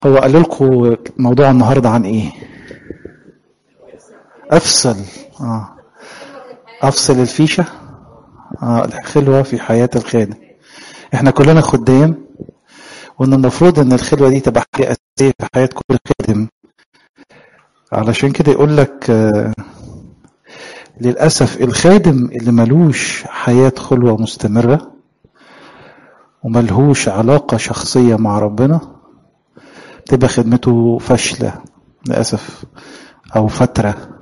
هو قال لكم موضوع النهارده عن ايه افصل اه افصل الفيشه اه الخلوه في حياه الخادم احنا كلنا خدام وان المفروض ان الخلوه دي تبقى حاجه اساسيه في حياه كل خادم علشان كده يقول لك آه للاسف الخادم اللي ملوش حياه خلوه مستمره وملهوش علاقه شخصيه مع ربنا تبقى خدمته فاشله للاسف او فتره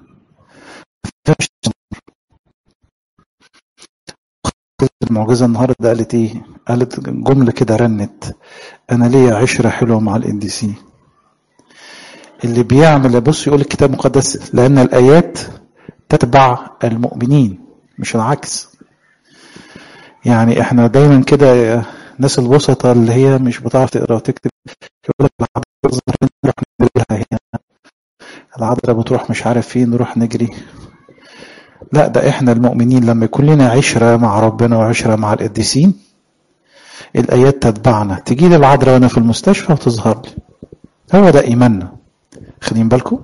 المعجزه النهارده قالت ايه قالت جمله كده رنت انا ليا عشره حلوه مع القديسين اللي بيعمل بص يقول الكتاب المقدس لان الايات تتبع المؤمنين مش العكس يعني احنا دايما كده الناس البسطة اللي هي مش بتعرف تقرا وتكتب يقول لك نروح نجري هنا العذراء بتروح مش عارف فين نروح نجري لا ده احنا المؤمنين لما يكون لنا عشرة مع ربنا وعشرة مع القديسين الآيات تتبعنا تجي لي العذراء وانا في المستشفى وتظهر لي هو ده إيماننا خدين بالكم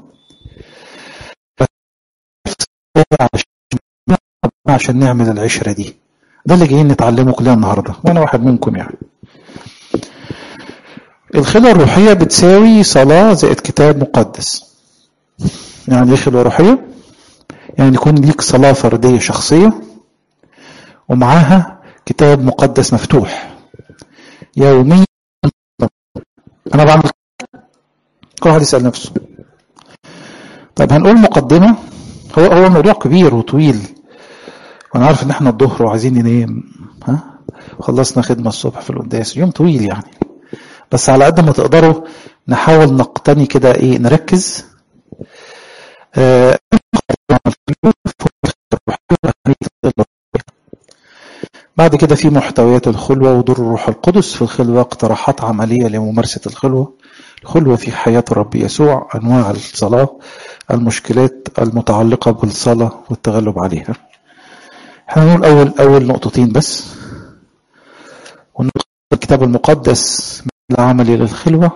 عشان نعمل العشرة دي ده اللي جايين نتعلمه كلنا النهارده وانا واحد منكم يعني الخلوة الروحية بتساوي صلاة زائد كتاب مقدس يعني ايه خلوة روحية؟ يعني يكون ليك صلاة فردية شخصية ومعاها كتاب مقدس مفتوح يوميا انا بعمل كل واحد يسأل نفسه طيب هنقول مقدمة هو هو موضوع كبير وطويل وانا عارف ان احنا الظهر وعايزين ننام ها خلصنا خدمة الصبح في القداس يوم طويل يعني بس على قد ما تقدروا نحاول نقتني كده ايه نركز آه بعد كده في محتويات الخلوة ودور الروح القدس في الخلوة اقتراحات عملية لممارسة الخلوة الخلوة في حياة الرب يسوع أنواع الصلاة المشكلات المتعلقة بالصلاة والتغلب عليها احنا نقول أول أول نقطتين بس ونقرأ الكتاب المقدس العملي للخلوة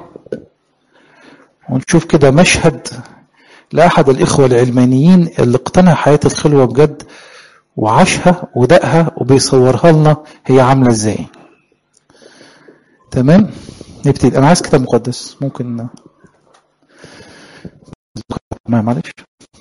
ونشوف كده مشهد لأحد الإخوة العلمانيين اللي اقتنع حياة الخلوة بجد وعاشها ودقها وبيصورها لنا هي عاملة ازاي تمام نبتدي انا عايز كتاب مقدس ممكن ما معلش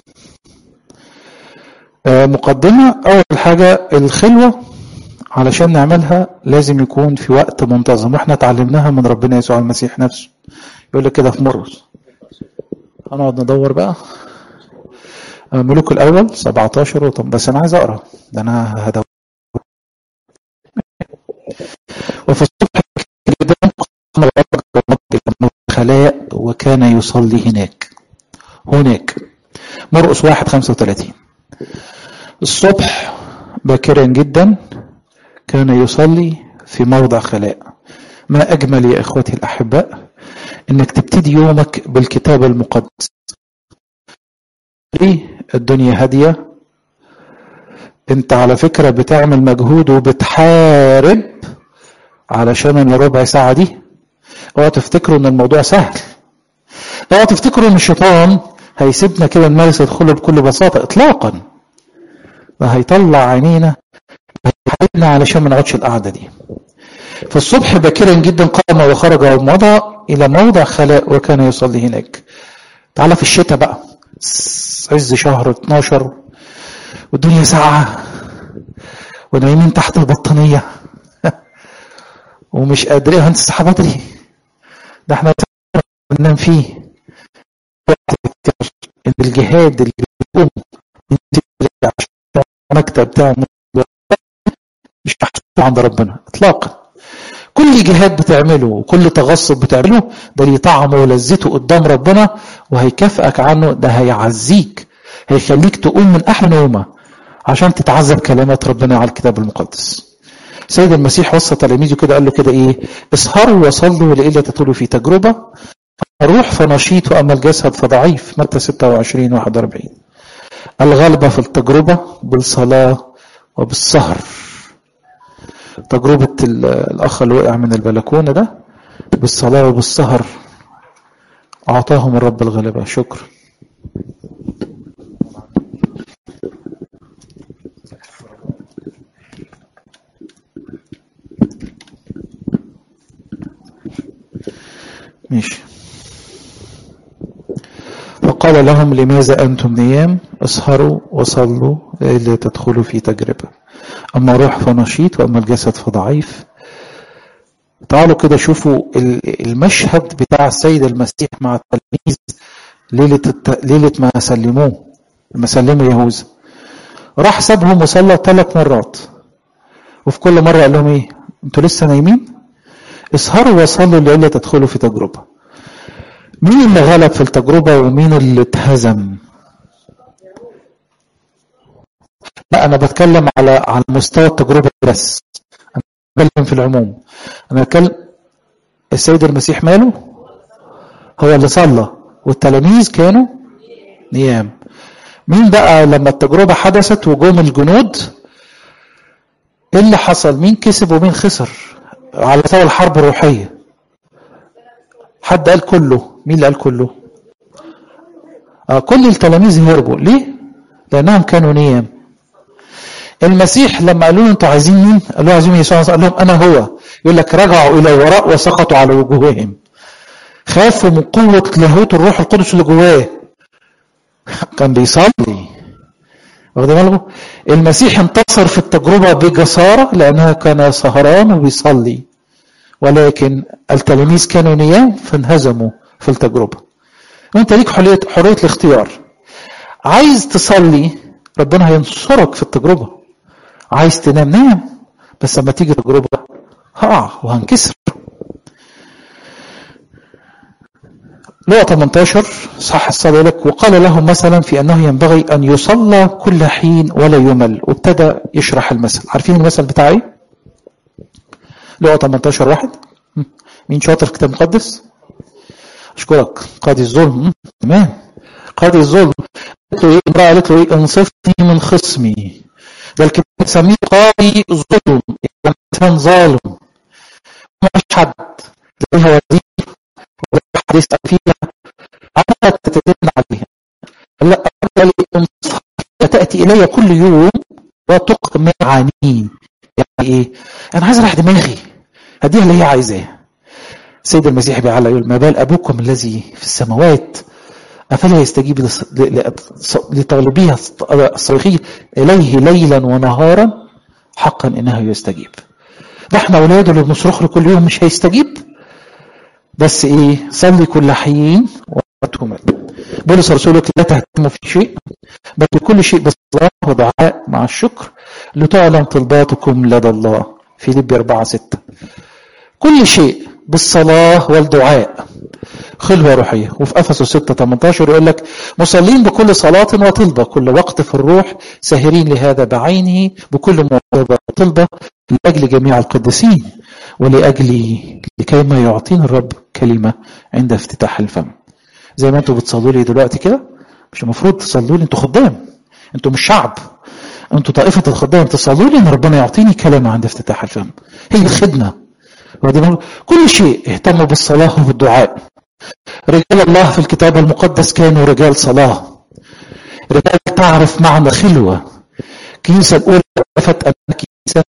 آه مقدمة أول حاجة الخلوة علشان نعملها لازم يكون في وقت منتظم واحنا اتعلمناها من ربنا يسوع المسيح نفسه يقول لك كده في مرقس هنقعد ندور بقى ملوك الأول 17 وطب بس أنا عايز أقرأ ده أنا هدور وفي الصبح خلاء وكان يصلي هناك هناك مرقس واحد خمسة وثلاثين الصبح باكرا جدا كان يصلي في موضع خلاء ما أجمل يا إخوتي الأحباء إنك تبتدي يومك بالكتاب المقدس ليه الدنيا هادية انت على فكرة بتعمل مجهود وبتحارب علشان الربع ساعة دي اوعى تفتكروا ان الموضوع سهل اوعى تفتكروا ان الشيطان هيسيبنا كده نمارس الخلق بكل بساطة اطلاقا ده هيطلع عينينا هيحاربنا علشان ما نقعدش القعدة دي فالصبح باكرا جدا قام وخرج ومضى الى موضع خلاء وكان يصلي هناك تعالى في الشتاء بقى عز شهر 12 والدنيا ساقعة ونايمين تحت البطانية ومش قادرين هنصحى بدري ده احنا بننام فيه ان الجهاد اللي بيقوم المكتب بتاعه مش محسوب عند ربنا اطلاقا كل جهاد بتعمله وكل تغصب بتعمله ده ليه طعمه ولذته قدام ربنا وهيكافئك عنه ده هيعزيك هيخليك تقوم من احلى نومه عشان تتعذب كلمات ربنا على الكتاب المقدس سيد المسيح وصى تلاميذه كده قال له كده ايه اسهروا وصلوا لإلا تطولوا في تجربة الروح فنشيط وأما الجسد فضعيف متى 26 41 الغلبة في التجربة بالصلاة وبالسهر تجربة الأخ اللي وقع من البلكونة ده بالصلاة وبالسهر أعطاهم الرب الغلبة شكرا ماشي وقال لهم لماذا أنتم نيام اسهروا وصلوا لئلا تدخلوا في تجربة أما روح فنشيط وأما الجسد فضعيف تعالوا كده شوفوا المشهد بتاع السيد المسيح مع التلاميذ ليلة, الت... ليلة ما سلموه لما سلموا يهوذا راح سابهم وصلى ثلاث مرات وفي كل مرة قال لهم ايه انتوا لسه نايمين اسهروا وصلوا لئلا تدخلوا في تجربة مين اللي غلب في التجربة ومين اللي اتهزم لا انا بتكلم على على مستوى التجربة بس انا بتكلم في العموم انا بتكلم السيد المسيح ماله هو اللي صلى والتلاميذ كانوا نيام مين بقى لما التجربة حدثت وجوم الجنود ايه اللي حصل مين كسب ومين خسر على مستوى الحرب الروحية حد قال كله مين اللي قال كله آه كل التلاميذ هربوا ليه لانهم كانوا نيام المسيح لما قالوا له انتوا عايزين مين قالوا عايزين يسوع قال لهم انا هو يقول لك رجعوا الى الوراء وسقطوا على وجوههم خافوا من قوة لاهوت الروح القدس اللي جواه كان بيصلي واخد بالكم المسيح انتصر في التجربة بجسارة لأنها كان سهران وبيصلي ولكن التلاميذ كانوا نيام فانهزموا في التجربة وانت ليك حرية, حرية الاختيار عايز تصلي ربنا هينصرك في التجربة عايز تنام نام بس لما تيجي تجربة هقع وهنكسر لقى 18 صح الصلاة لك وقال لهم مثلا في أنه ينبغي أن يصلى كل حين ولا يمل وابتدى يشرح المثل عارفين المثل بتاع ايه لقى 18 واحد مين شاطر في الكتاب المقدس اشكرك قاضي الظلم تمام قاضي الظلم قالت له ايه امراه قالت له ايه انصفني من خصمي ده الكتاب بيسميه قاضي الظلم يعني انسان ظالم مش حد ليها وزير حد يسال فيها عملت تتدين عليها لا قال لي تاتي الي كل يوم وتقمع عني يعني ايه انا عايز اريح دماغي هديها اللي هي عايزاه سيد المسيح بيعلى يقول ما بال ابوكم الذي في السماوات افلا يستجيب لطالبيه الصريخيه اليه ليلا ونهارا حقا انه يستجيب ده احنا اولاده اللي بنصرخ له كل يوم مش هيستجيب بس ايه صلي كل حين وقتهم بولس رسولك لا تهتموا في شيء بل كل شيء بالصلاة ودعاء مع الشكر لتعلم طلباتكم لدى الله في ليبي 4 6 كل شيء بالصلاة والدعاء خلوة روحية وفي أفسس 6 18 يقول لك مصلين بكل صلاة وطلبة كل وقت في الروح ساهرين لهذا بعينه بكل موعظة وطلبة لأجل جميع القديسين ولأجل لكي ما يعطينا الرب كلمة عند افتتاح الفم زي ما انتوا بتصلوا لي دلوقتي كده مش المفروض تصلوا لي انتوا خدام انتوا مش شعب انتوا طائفة الخدام تصلوا لي ان ربنا يعطيني كلمة عند افتتاح الفم هي الخدمة كل شيء اهتموا بالصلاة وبالدعاء رجال الله في الكتاب المقدس كانوا رجال صلاة رجال تعرف معنى خلوة كنيسة الأولى عرفت أن كنيسة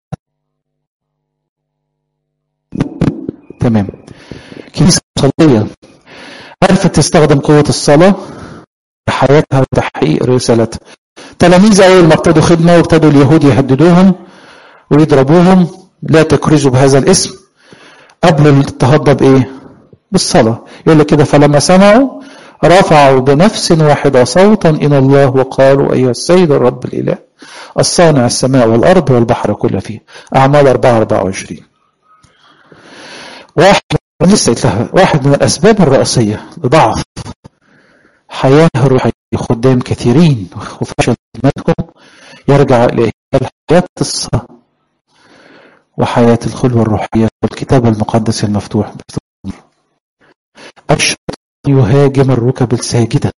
تمام كنيسة صلية عرفت تستخدم قوة الصلاة في حياتها وتحقيق رسالتها تلاميذ أول ما ابتدوا خدمة وابتدوا اليهود يهددوهم ويضربوهم لا تكرزوا بهذا الاسم قبل الاضطهاد ده بإيه؟ بالصلاة يقول لك كده فلما سمعوا رفعوا بنفس واحدة صوتا إلى الله وقالوا أيها السيد الرب الإله الصانع السماء والأرض والبحر كل فيه أعمال 4 24 واحد لسه لها واحد من الأسباب الرئيسية لضعف حياة الروحية خدام كثيرين وفشل خدمتكم يرجع إلى حياة الصلاة وحياة الخلوة الروحية والكتاب المقدس المفتوح الشيطان يهاجم الركب الساجدة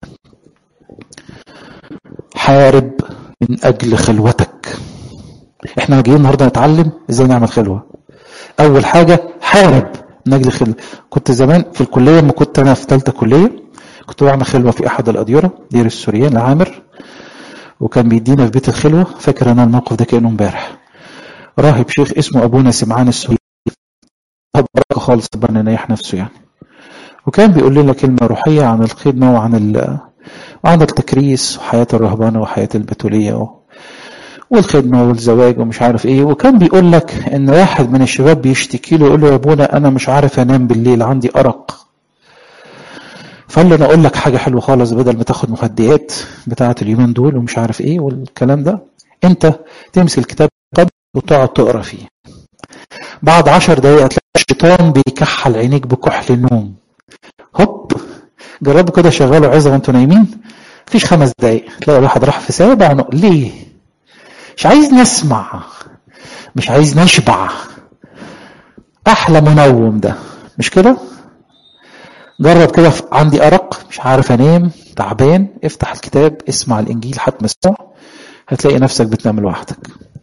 حارب من أجل خلوتك احنا جايين النهارده نتعلم ازاي نعمل خلوة أول حاجة حارب من أجل خلوة كنت زمان في الكلية لما كنت أنا في ثالثة كلية كنت بعمل خلوة في أحد الأديرة دير السوريان العامر وكان بيدينا في بيت الخلوة فاكر أنا الموقف ده كأنه امبارح راهب شيخ اسمه أبونا سمعان السوري بركة خالص ربنا ينيح نفسه يعني وكان بيقول لنا كلمة روحية عن الخدمة وعن ال وعن التكريس وحياة الرهبانة وحياة البتولية و... والخدمة والزواج ومش عارف ايه وكان بيقول لك ان واحد من الشباب بيشتكي له يقول له يا ابونا انا مش عارف انام بالليل عندي ارق فقال له انا اقول لك حاجة حلوة خالص بدل ما تاخد مهدئات بتاعة اليومين دول ومش عارف ايه والكلام ده انت تمسك الكتاب قد وتقعد تقرا فيه بعد عشر دقايق هتلاقي الشيطان بيكحل عينيك بكحل النوم هوب جربوا كده شغلوا عظة وانتوا نايمين مفيش خمس دقايق تلاقي الواحد راح في سابع نق... ليه مش عايز نسمع مش عايز نشبع احلى منوم ده مش كده جرب كده عندي ارق مش عارف انام تعبان افتح الكتاب اسمع الانجيل حتى مسموع هتلاقي نفسك بتنام لوحدك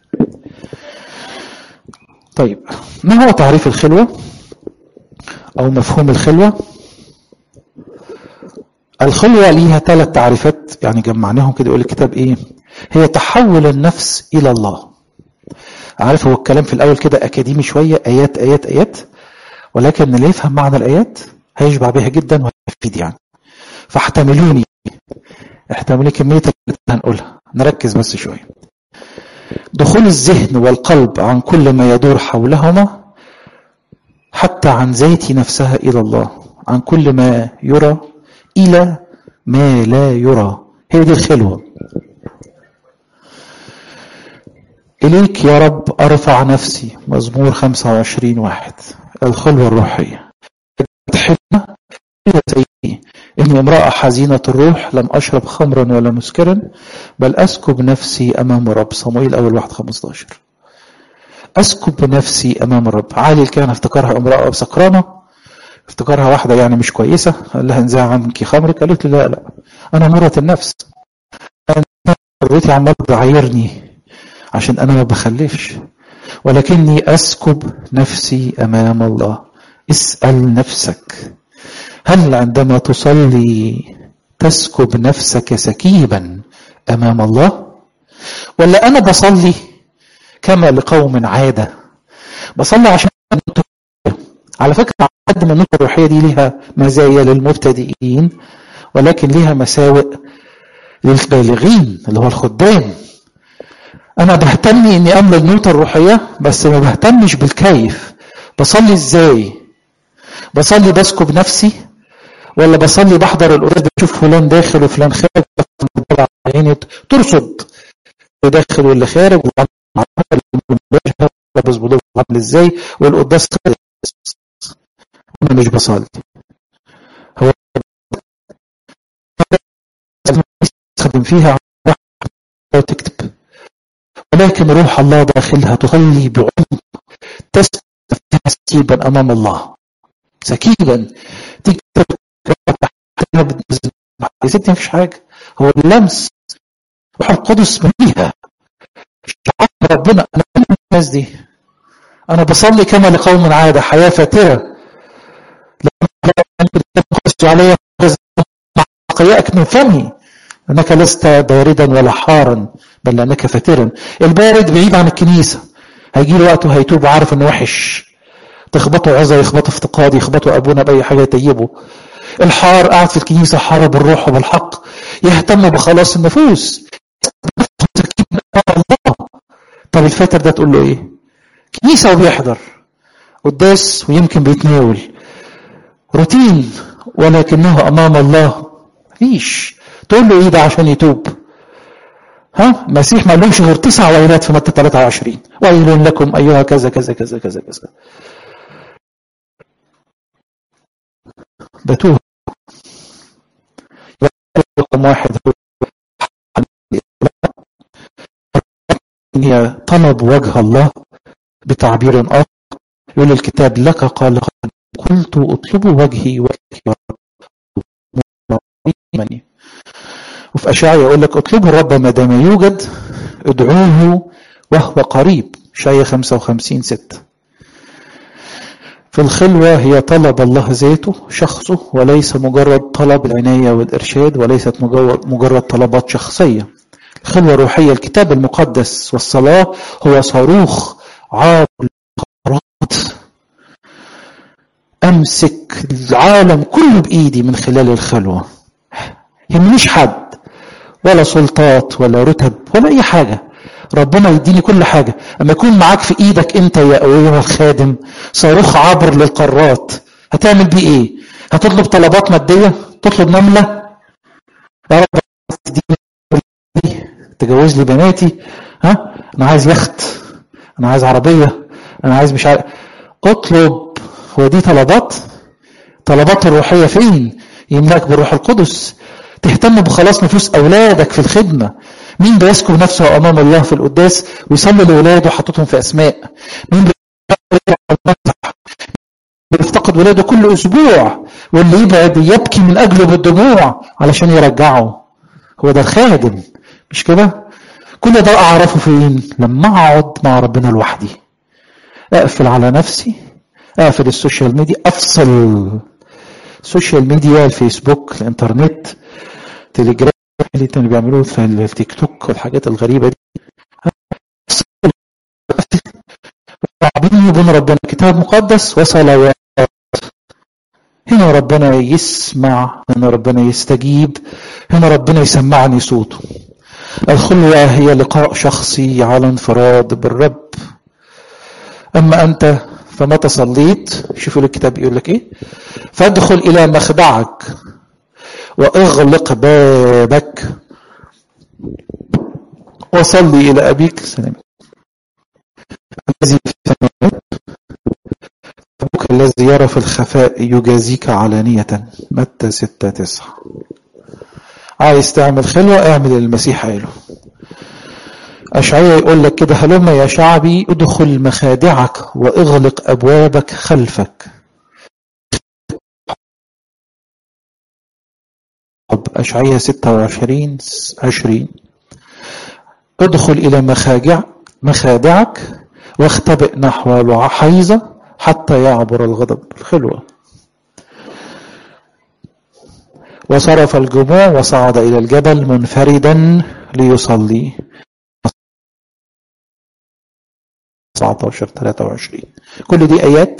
طيب ما هو تعريف الخلوة او مفهوم الخلوة الخلوة ليها ثلاث تعريفات يعني جمعناهم كده يقول الكتاب ايه هي تحول النفس الى الله عارف هو الكلام في الاول كده اكاديمي شوية ايات ايات ايات ولكن اللي يفهم معنى الايات هيشبع بها جدا وهيفيد يعني فاحتملوني احتملوني كمية اللي هنقولها نركز بس شوية دخول الذهن والقلب عن كل ما يدور حولهما حتى عن ذات نفسها إلى الله عن كل ما يرى إلى ما لا يرى هي دي الخلوة إليك يا رب أرفع نفسي مزمور 25 واحد الخلوة الروحية حلمة سيدي إني امرأة حزينة الروح لم أشرب خمرا ولا مسكرا بل أسكب نفسي أمام رب صموئيل أول واحد 15 أسكب نفسي أمام الرب عالي الكهنة افتكرها امرأة سكرانة افتكرها واحدة يعني مش كويسة قال لها انزع عنك خمرك قالت له لا لا أنا مرة النفس أنا حريتي عمال تعايرني عشان أنا ما بخلفش ولكني أسكب نفسي أمام الله اسأل نفسك هل عندما تصلي تسكب نفسك سكيبا أمام الله ولا أنا بصلي كما لقوم عادة بصلي عشان على فكرة قد ما النقطة الروحية دي ليها مزايا للمبتدئين ولكن ليها مساوئ للبالغين اللي هو الخدام أنا بهتم إني أملى النقطة الروحية بس ما بهتمش بالكيف بصلي إزاي بصلي بسكب نفسي ولا بصلي بحضر القرآن بشوف فلان داخل وفلان خارج عيني ترصد داخل واللي خارج لابس بضوء عامل ازاي والقداس انا مش بصلي هو تستخدم فيها تكتب ولكن روح الله داخلها تصلي بعمق تسكب فيها سكيبا امام الله سكيبا تكتب يا ستي مفيش حاجه هو اللمس روح القدس مليها ربنا انا من الناس دي انا بصلي كما لقوم عاده حياه فاتره علي قيائك من فمي انك لست باردا ولا حارا بل انك فاترا البارد بعيد عن الكنيسه هيجي له وقت وهيتوب عارف انه وحش تخبطه عظه يخبطه افتقاد يخبطه ابونا باي حاجه يطيبه الحار قاعد في الكنيسه حار بالروح وبالحق يهتم بخلاص النفوس الله طب الفاتر ده تقول له ايه كنيسه وبيحضر قداس ويمكن بيتناول روتين ولكنه امام الله مفيش تقول له ايه ده عشان يتوب ها مسيح ما لهمش غير تسع ويلات في متى 23 ويل لكم ايها كذا كذا كذا كذا كذا بتوه رقم واحد هي طلب وجه الله بتعبير آخر يقول الكتاب لك قال قد قلت اطلبوا وجهي وجهي وفي أشعيا يقول لك اطلبوا الرب ما دام يوجد ادعوه وهو قريب شاية 55 6 في الخلوة هي طلب الله ذاته شخصه وليس مجرد طلب العناية والإرشاد وليست مجرد طلبات شخصية الخلوة الروحية الكتاب المقدس والصلاة هو صاروخ عابر القرارات أمسك العالم كله بإيدي من خلال الخلوة يهمنيش حد ولا سلطات ولا رتب ولا أي حاجة ربنا يديني كل حاجة أما يكون معاك في إيدك أنت يا أيها الخادم صاروخ عبر للقارات هتعمل بيه إيه؟ هتطلب طلبات مادية؟ تطلب نملة؟ يا رب تديني تجوز لي بناتي ها؟ أنا عايز يخت أنا عايز عربية أنا عايز مش عارف اطلب هو دي طلبات؟ طلبات الروحية فين؟ يملاك بالروح القدس تهتم بخلاص نفوس أولادك في الخدمة مين بيذكر نفسه امام الله في القداس ويصلي لاولاده حاططهم في اسماء مين بيفتقد ولاده كل اسبوع واللي يبعد يبكي من اجله بالدموع علشان يرجعه هو ده الخادم مش كده كل ده اعرفه فين لما اقعد مع ربنا لوحدي اقفل على نفسي اقفل السوشيال ميديا افصل السوشيال ميديا الفيسبوك الانترنت تليجرام اللي كانوا بيعملوه في التيك توك والحاجات الغريبة دي بيني وبين ربنا كتاب مقدس وصلوات هنا ربنا يسمع هنا ربنا يستجيب هنا ربنا يسمعني صوته الخلوة هي لقاء شخصي على انفراد بالرب أما أنت فمتى صليت شوفوا الكتاب يقول لك إيه فادخل إلى مخدعك واغلق بابك وصلي الى ابيك سلام الذي في السماوات ابوك الذي يرى في الخفاء يجازيك علانية متى ستة تسعة عايز تعمل خلوة اعمل المسيح قاله أشعية يقول لك كده هلما يا شعبي ادخل مخادعك واغلق أبوابك خلفك أشعية 26 20 ادخل إلى مخاجع مخادعك واختبئ نحو الحيزة حتى يعبر الغضب الخلوة وصرف الجموع وصعد إلى الجبل منفردا ليصلي 19 23 كل دي آيات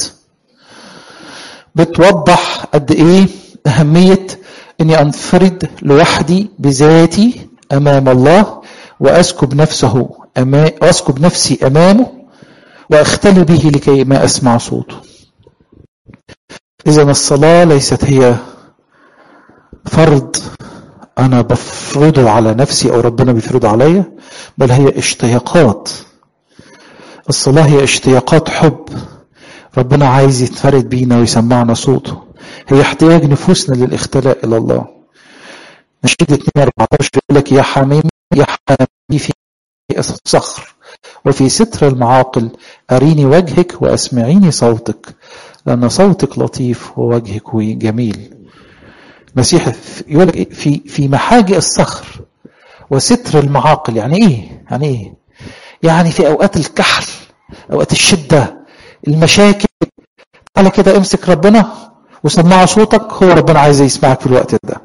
بتوضح قد إيه أهمية اني انفرد لوحدي بذاتي امام الله واسكب نفسه أما واسكب نفسي امامه واختلي به لكي ما اسمع صوته اذا الصلاه ليست هي فرض انا بفرضه على نفسي او ربنا بيفرضه عليا بل هي اشتياقات الصلاه هي اشتياقات حب ربنا عايز يتفرد بينا ويسمعنا صوته هي احتياج نفوسنا للاختلاء الى الله نشيد 2 14 يقول لك يا حميم يا حميمي في الصخر وفي ستر المعاقل أريني وجهك وأسمعيني صوتك لأن صوتك لطيف ووجهك جميل المسيح يقول لك في في محاجئ الصخر وستر المعاقل يعني ايه؟ يعني ايه؟ يعني في اوقات الكحل اوقات الشده المشاكل تعالى كده امسك ربنا وسمعه صوتك هو ربنا عايز يسمعك في الوقت ده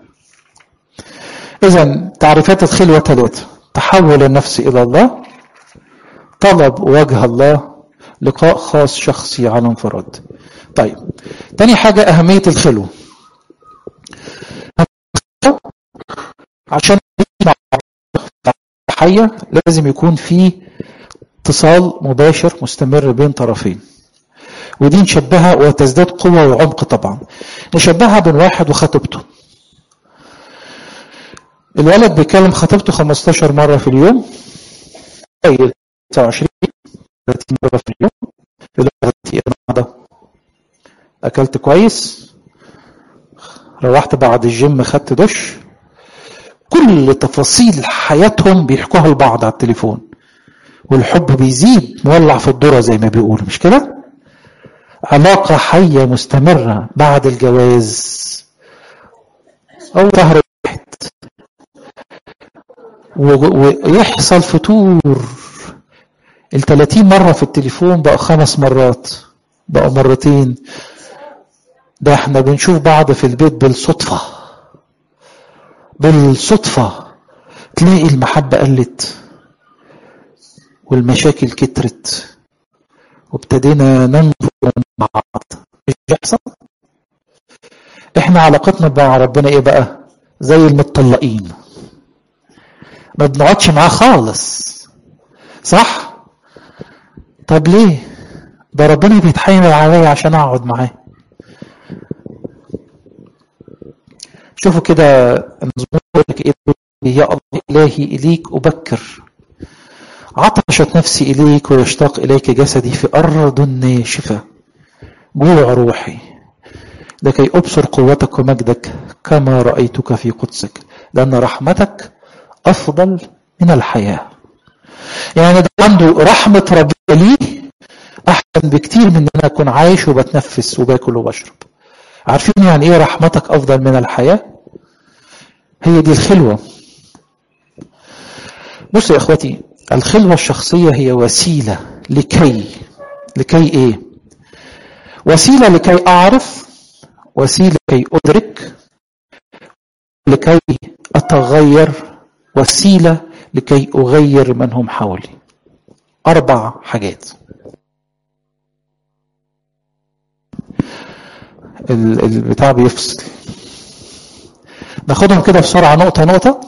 اذا تعريفات الخلوه ثلاثه تحول النفس الى الله طلب وجه الله لقاء خاص شخصي على انفراد طيب تاني حاجة أهمية الخلوة عشان حية لازم يكون في اتصال مباشر مستمر بين طرفين ودي نشبهها وتزداد قوة وعمق طبعا نشبهها بين واحد وخطيبته الولد بيكلم خطيبته 15 مرة في اليوم 29 30 مرة في اليوم دلوقتي النهارده أكلت كويس روحت بعد الجيم خدت دش كل تفاصيل حياتهم بيحكوها لبعض على التليفون والحب بيزيد مولع في الذرة زي ما بيقولوا مش كده؟ علاقة حية مستمرة بعد الجواز أو شهر واحد ويحصل فتور ال 30 مرة في التليفون بقى خمس مرات بقى مرتين ده احنا بنشوف بعض في البيت بالصدفة بالصدفة تلاقي المحبة قلت والمشاكل كترت وابتدينا ننظر مع بعض ايش بيحصل؟ احنا علاقتنا مع ربنا ايه بقى؟ زي المتطلقين ما بنقعدش معاه خالص صح؟ طب ليه؟ ده ربنا بيتحايل عليا عشان اقعد معاه شوفوا كده المزمور يقول لك ايه يا الله الهي اليك ابكر عطشت نفسي اليك ويشتاق اليك جسدي في ارض ناشفه جوع روحي لكي ابصر قوتك ومجدك كما رايتك في قدسك لان رحمتك افضل من الحياه يعني ده عنده رحمه ربنا ليه احسن بكتير من ان انا اكون عايش وبتنفس وباكل وبشرب عارفين يعني ايه رحمتك افضل من الحياه هي دي الخلوه بصوا يا اخواتي الخلوه الشخصيه هي وسيله لكي لكي ايه وسيله لكي اعرف وسيله لكي ادرك لكي اتغير وسيله لكي اغير من هم حولي اربع حاجات البتاع بيفصل ناخدهم كده بسرعة نقطة نقطة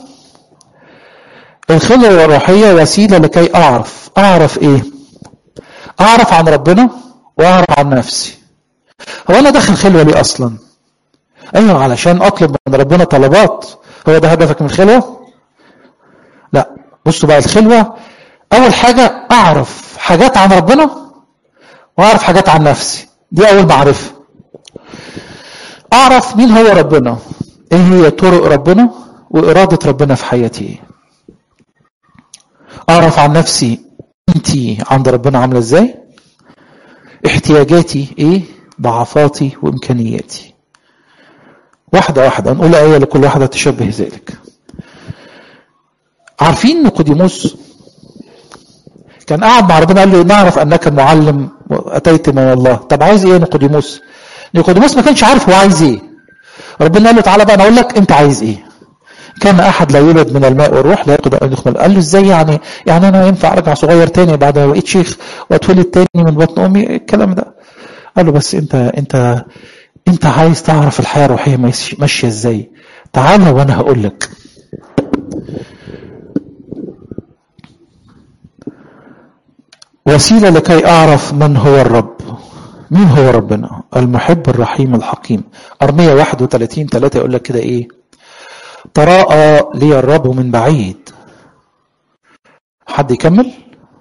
الخلوة الروحية وسيلة لكي أعرف أعرف إيه أعرف عن ربنا وأعرف عن نفسي هو أنا داخل خلوة ليه أصلا أيوة علشان أطلب من ربنا طلبات هو ده هدفك من الخلوة لا بصوا بقى الخلوة أول حاجة أعرف حاجات عن ربنا وأعرف حاجات عن نفسي دي أول معرفة أعرف مين هو ربنا إيه هي طرق ربنا وإرادة ربنا في حياتي إيه أعرف عن نفسي أنتي عند ربنا عاملة إزاي احتياجاتي إيه ضعفاتي وإمكانياتي واحدة واحدة نقول آية لكل واحدة تشبه ذلك عارفين نيقوديموس كان قاعد مع ربنا قال له نعرف انك معلم واتيت من الله طب عايز ايه نيقوديموس نيقوديموس ما كانش عارف هو عايز ايه ربنا قال له تعالى بقى انا اقول لك انت عايز ايه كان احد لا يولد من الماء والروح لا يقدر ان يخمل قال له ازاي يعني يعني انا ينفع ارجع صغير تاني بعد ما بقيت شيخ واتولد تاني من بطن امي الكلام ده قال له بس انت انت انت عايز تعرف الحياه الروحيه ماشيه ازاي تعالى وانا هقول لك وسيله لكي اعرف من هو الرب مين هو ربنا المحب الرحيم الحكيم أرمية 31 3 يقول لك كده ايه تراءى لي الرب من بعيد حد يكمل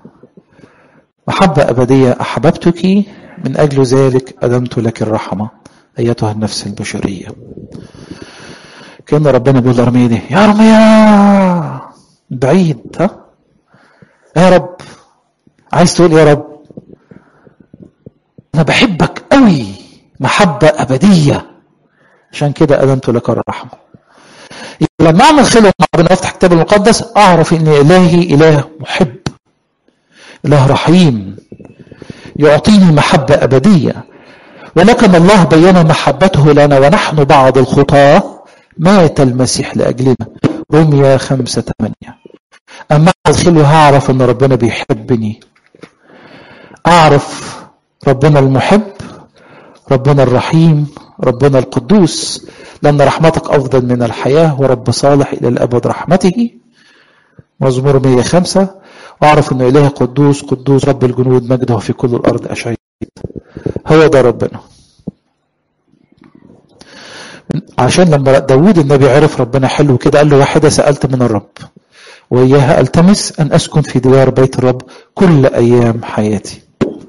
محبة أبدية أحببتك من أجل ذلك أدمت لك الرحمة أيتها النفس البشرية كأن ربنا بيقول لأرمية دي يا أرمية بعيد ها يا رب عايز تقول يا رب أنا بحبك قوي محبة أبدية عشان كده أدمت لك الرحمة لما أعمل خلوة مع ربنا أفتح الكتاب المقدس أعرف إن إلهي إله محب إله رحيم يعطيني محبة أبدية ولكن الله بين محبته لنا ونحن بعض الخطاة مات المسيح لأجلنا رمية خمسة ثمانية أما الخلوة هعرف أن ربنا بيحبني أعرف ربنا المحب ربنا الرحيم ربنا القدوس لأن رحمتك أفضل من الحياة ورب صالح إلى الأبد رحمته مزمور 105 وأعرف أنه إله قدوس قدوس رب الجنود مجده في كل الأرض أشعيد هو ده ربنا عشان لما داود النبي عرف ربنا حلو كده قال له واحدة سألت من الرب وإياها ألتمس أن أسكن في دوار بيت الرب كل أيام حياتي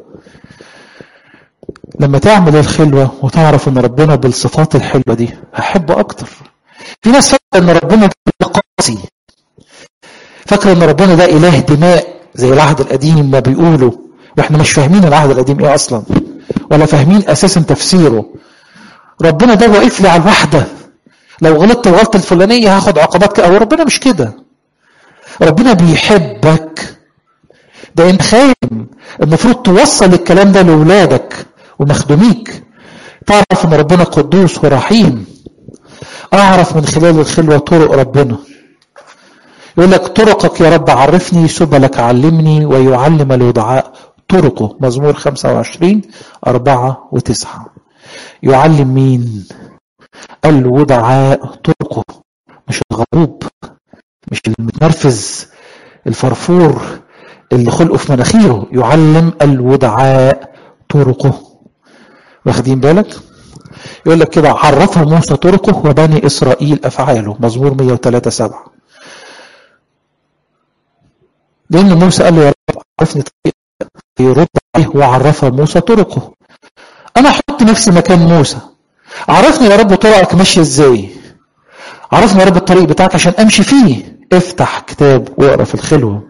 لما تعمل الخلوة وتعرف ان ربنا بالصفات الحلوة دي هحبه اكتر في ناس فاكرة ان ربنا ده قاسي فاكرة ان ربنا ده اله دماء زي العهد القديم ما بيقولوا واحنا مش فاهمين العهد القديم ايه اصلا ولا فاهمين اساسا تفسيره ربنا ده واقف لي على الوحدة لو غلطت الغلطة الفلانية هاخد عقوبات او ربنا مش كده ربنا بيحبك ده انت خايم المفروض توصل الكلام ده لاولادك ومخدوميك تعرف ان ربنا قدوس ورحيم اعرف من خلال الخلوة طرق ربنا يقول لك طرقك يا رب عرفني سبلك علمني ويعلم الودعاء طرقه مزمور 25 4 و9 يعلم مين الودعاء طرقه مش الغضوب مش المتنرفز الفرفور اللي خلقه في مناخيره يعلم الودعاء طرقه واخدين بالك يقول لك كده عرف موسى طرقه وبني اسرائيل افعاله مزمور 103 7 لان موسى قال له يا رب عرفني طريق يرد عليه وعرف موسى طرقه انا احط نفسي مكان موسى عرفني يا رب طرقك ماشيه ازاي عرفني يا رب الطريق بتاعك عشان امشي فيه افتح كتاب واقرا في الخلوه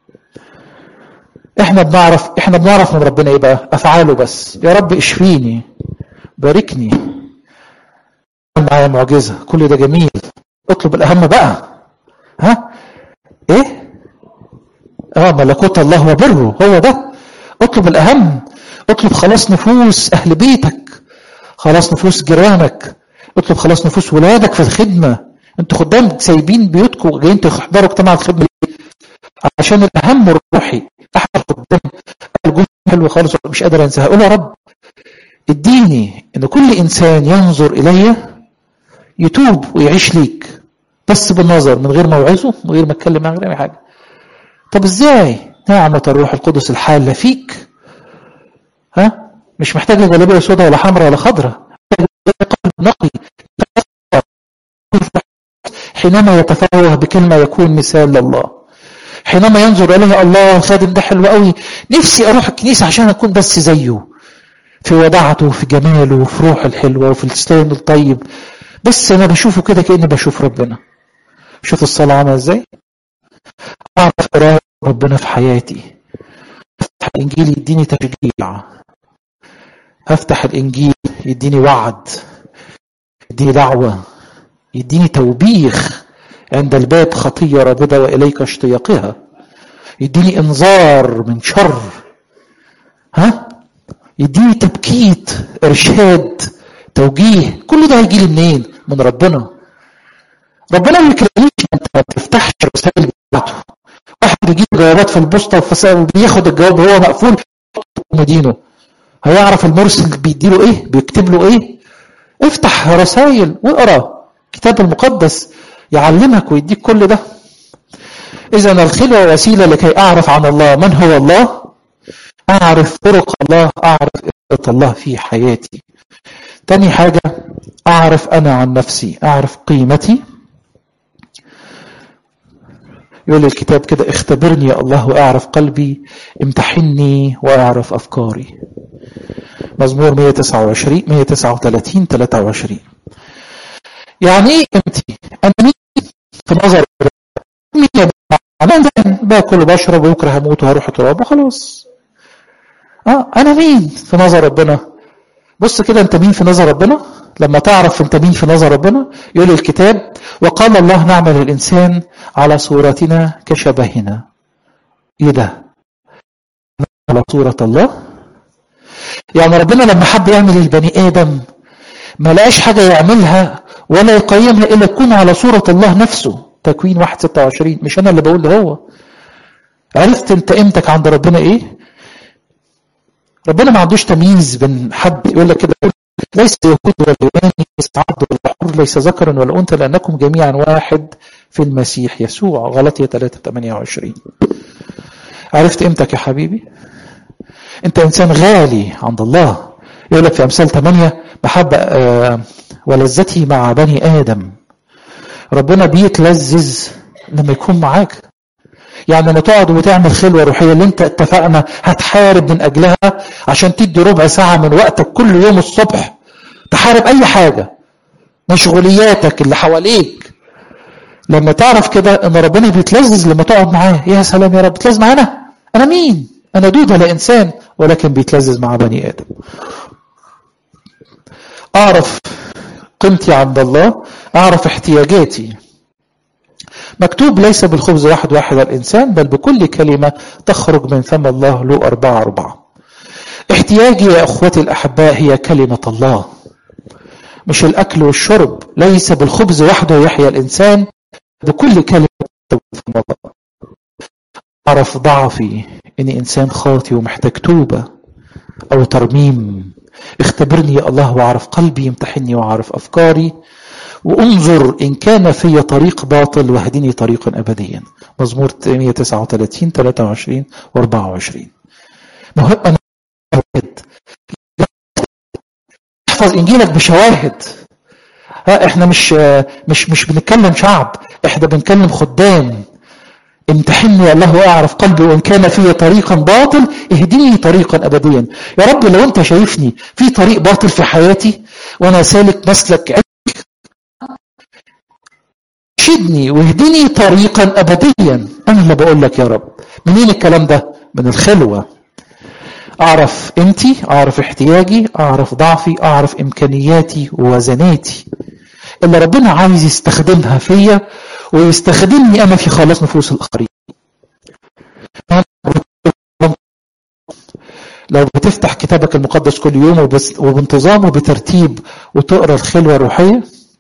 احنا بنعرف احنا بنعرف من ربنا ايه بقى افعاله بس يا رب اشفيني باركني معايا معجزه كل ده جميل اطلب الاهم بقى ها ايه اه ملكوت الله وبره هو ده اطلب الاهم اطلب خلاص نفوس اهل بيتك خلاص نفوس جيرانك اطلب خلاص نفوس ولادك في الخدمه انتوا خدام سايبين بيوتكم وجايين تحضروا اجتماع الخدمه عشان الاهم الروحي احد الخدام قال جمله حلوه خالص مش قادر انساها قول يا رب اديني ان كل انسان ينظر الي يتوب ويعيش ليك بس بالنظر من غير ما اوعظه من غير ما اتكلم معاه من غير اي حاجه طب ازاي نعمه الروح القدس الحاله فيك ها مش محتاجه جلابيه سوداء ولا حمراء ولا خضراء قلب نقي حينما يتفوه بكلمه يكون مثال لله حينما ينظر اليه الله خادم ده حلو قوي نفسي اروح الكنيسه عشان اكون بس زيه في وداعته وفي جماله وفي روحه الحلوه وفي الاسلام الطيب بس انا بشوفه كده كاني بشوف ربنا شوف الصلاه عامله ازاي اعرف قراءه ربنا في حياتي افتح الانجيل يديني تشجيع افتح الانجيل يديني وعد يديني دعوه يديني توبيخ عند الباب خطيه رابضه واليك اشتياقها يديني انذار من شر ها يديني تبكيت ارشاد توجيه كل ده هيجي لي منين من ربنا ربنا ما يكرهنيش انت ما تفتحش الرسائل بتاعته واحد بيجيب جوابات في البوسطه وبياخد الجواب وهو مقفول مدينه هيعرف المرسل بيديله ايه بيكتب له ايه افتح رسائل واقرا الكتاب المقدس يعلمك ويديك كل ده اذا الخلوه وسيله لكي اعرف عن الله من هو الله اعرف طرق الله اعرف إرادة الله في حياتي تاني حاجة اعرف انا عن نفسي اعرف قيمتي يقول الكتاب كده اختبرني يا الله واعرف قلبي امتحني واعرف افكاري مزمور 129 139 23 يعني ايه قيمتي انا مين في نظر مين يا انا باكل وبشرب وبكره هموت وهروح تراب وخلاص اه انا مين في نظر ربنا بص كده انت مين في نظر ربنا لما تعرف انت مين في نظر ربنا يقول الكتاب وقال الله نعمل الانسان على صورتنا كشبهنا ايه ده على صورة الله يعني ربنا لما حب يعمل البني ادم ما لقاش حاجة يعملها ولا يقيمها الا تكون على صورة الله نفسه تكوين 1 26 مش انا اللي بقول ده هو عرفت انت قيمتك عند ربنا ايه ربنا ما عندوش تمييز بين حد يقول لك كده ليس يهود ولا يوناني ليس عبد ولا حر ليس ذكر ولا انثى لانكم جميعا واحد في المسيح يسوع غلطية 3 28 عرفت قيمتك يا حبيبي انت انسان غالي عند الله يقول لك في امثال 8 محبة آه ولذتي مع بني ادم ربنا بيتلذذ لما يكون معاك يعني لما تقعد وتعمل خلوه روحيه اللي انت اتفقنا هتحارب من اجلها عشان تدي ربع ساعه من وقتك كل يوم الصبح تحارب اي حاجه مشغولياتك اللي حواليك لما تعرف كده ان ربنا بيتلذذ لما تقعد معاه يا سلام يا رب بتلذذ معانا انا مين انا دوده لا انسان ولكن بيتلذذ مع بني ادم اعرف قيمتي عند الله اعرف احتياجاتي مكتوب ليس بالخبز واحد واحد الإنسان بل بكل كلمة تخرج من فم الله له أربعة أربعة احتياجي يا أخوتي الأحباء هي كلمة الله مش الأكل والشرب ليس بالخبز وحده يحيا الإنسان بكل كلمة في المطر أعرف ضعفي إني إنسان خاطي ومحتاج توبة أو ترميم اختبرني يا الله واعرف قلبي يمتحني واعرف أفكاري وانظر إن كان في طريق باطل واهدني طريقا أبديا مزمور 139 23 و 24 مهم أنا احفظ إنجيلك بشواهد ها احنا مش مش مش بنتكلم شعب احنا بنتكلم خدام امتحني يا الله واعرف قلبي وان كان في طريقا باطل اهدني طريقا ابديا يا رب لو انت شايفني في طريق باطل في حياتي وانا سالك مسلك ارشدني واهدني طريقا ابديا انا اللي بقول لك يا رب منين الكلام ده من الخلوه اعرف قيمتي اعرف احتياجي اعرف ضعفي اعرف امكانياتي ووزناتي اللي ربنا عايز يستخدمها فيا ويستخدمني انا في خلاص نفوس الاخرين لو بتفتح كتابك المقدس كل يوم وبس وبانتظام وبترتيب وتقرا الخلوه الروحيه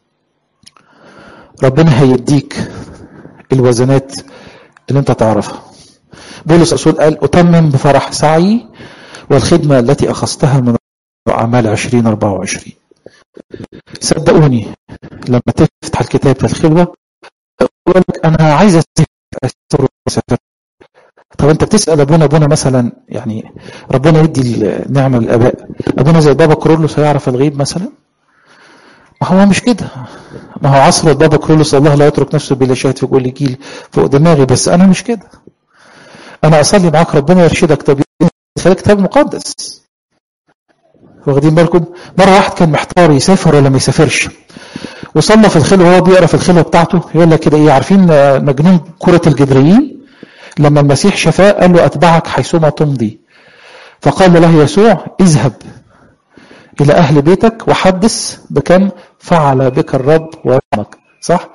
ربنا هيديك الوزنات اللي انت تعرفها بولس الرسول قال اتمم بفرح سعي والخدمه التي اخذتها من اعمال 20 24 صدقوني لما تفتح الكتاب في الخلوه يقول لك انا عايز اسافر طب انت بتسال ابونا ابونا مثلا يعني ربنا يدي النعمه للاباء ابونا زي بابا كرولوس هيعرف الغيب مثلا ما هو مش كده ما هو عصر بابا كرولوس الله لا يترك نفسه بلا شاهد في كل جيل فوق دماغي بس انا مش كده انا اصلي معاك ربنا يرشدك طب خليك كتاب مقدس واخدين بالكم مره واحد كان محتار يسافر ولا ما يسافرش وصلى في الخلوه وهو بيقرا في الخلوه بتاعته يقول لك كده ايه عارفين مجنون كره الجدريين لما المسيح شفاه قال له اتبعك حيثما تمضي فقال له يسوع اذهب الى اهل بيتك وحدث بكم فعل بك الرب ورحمك صح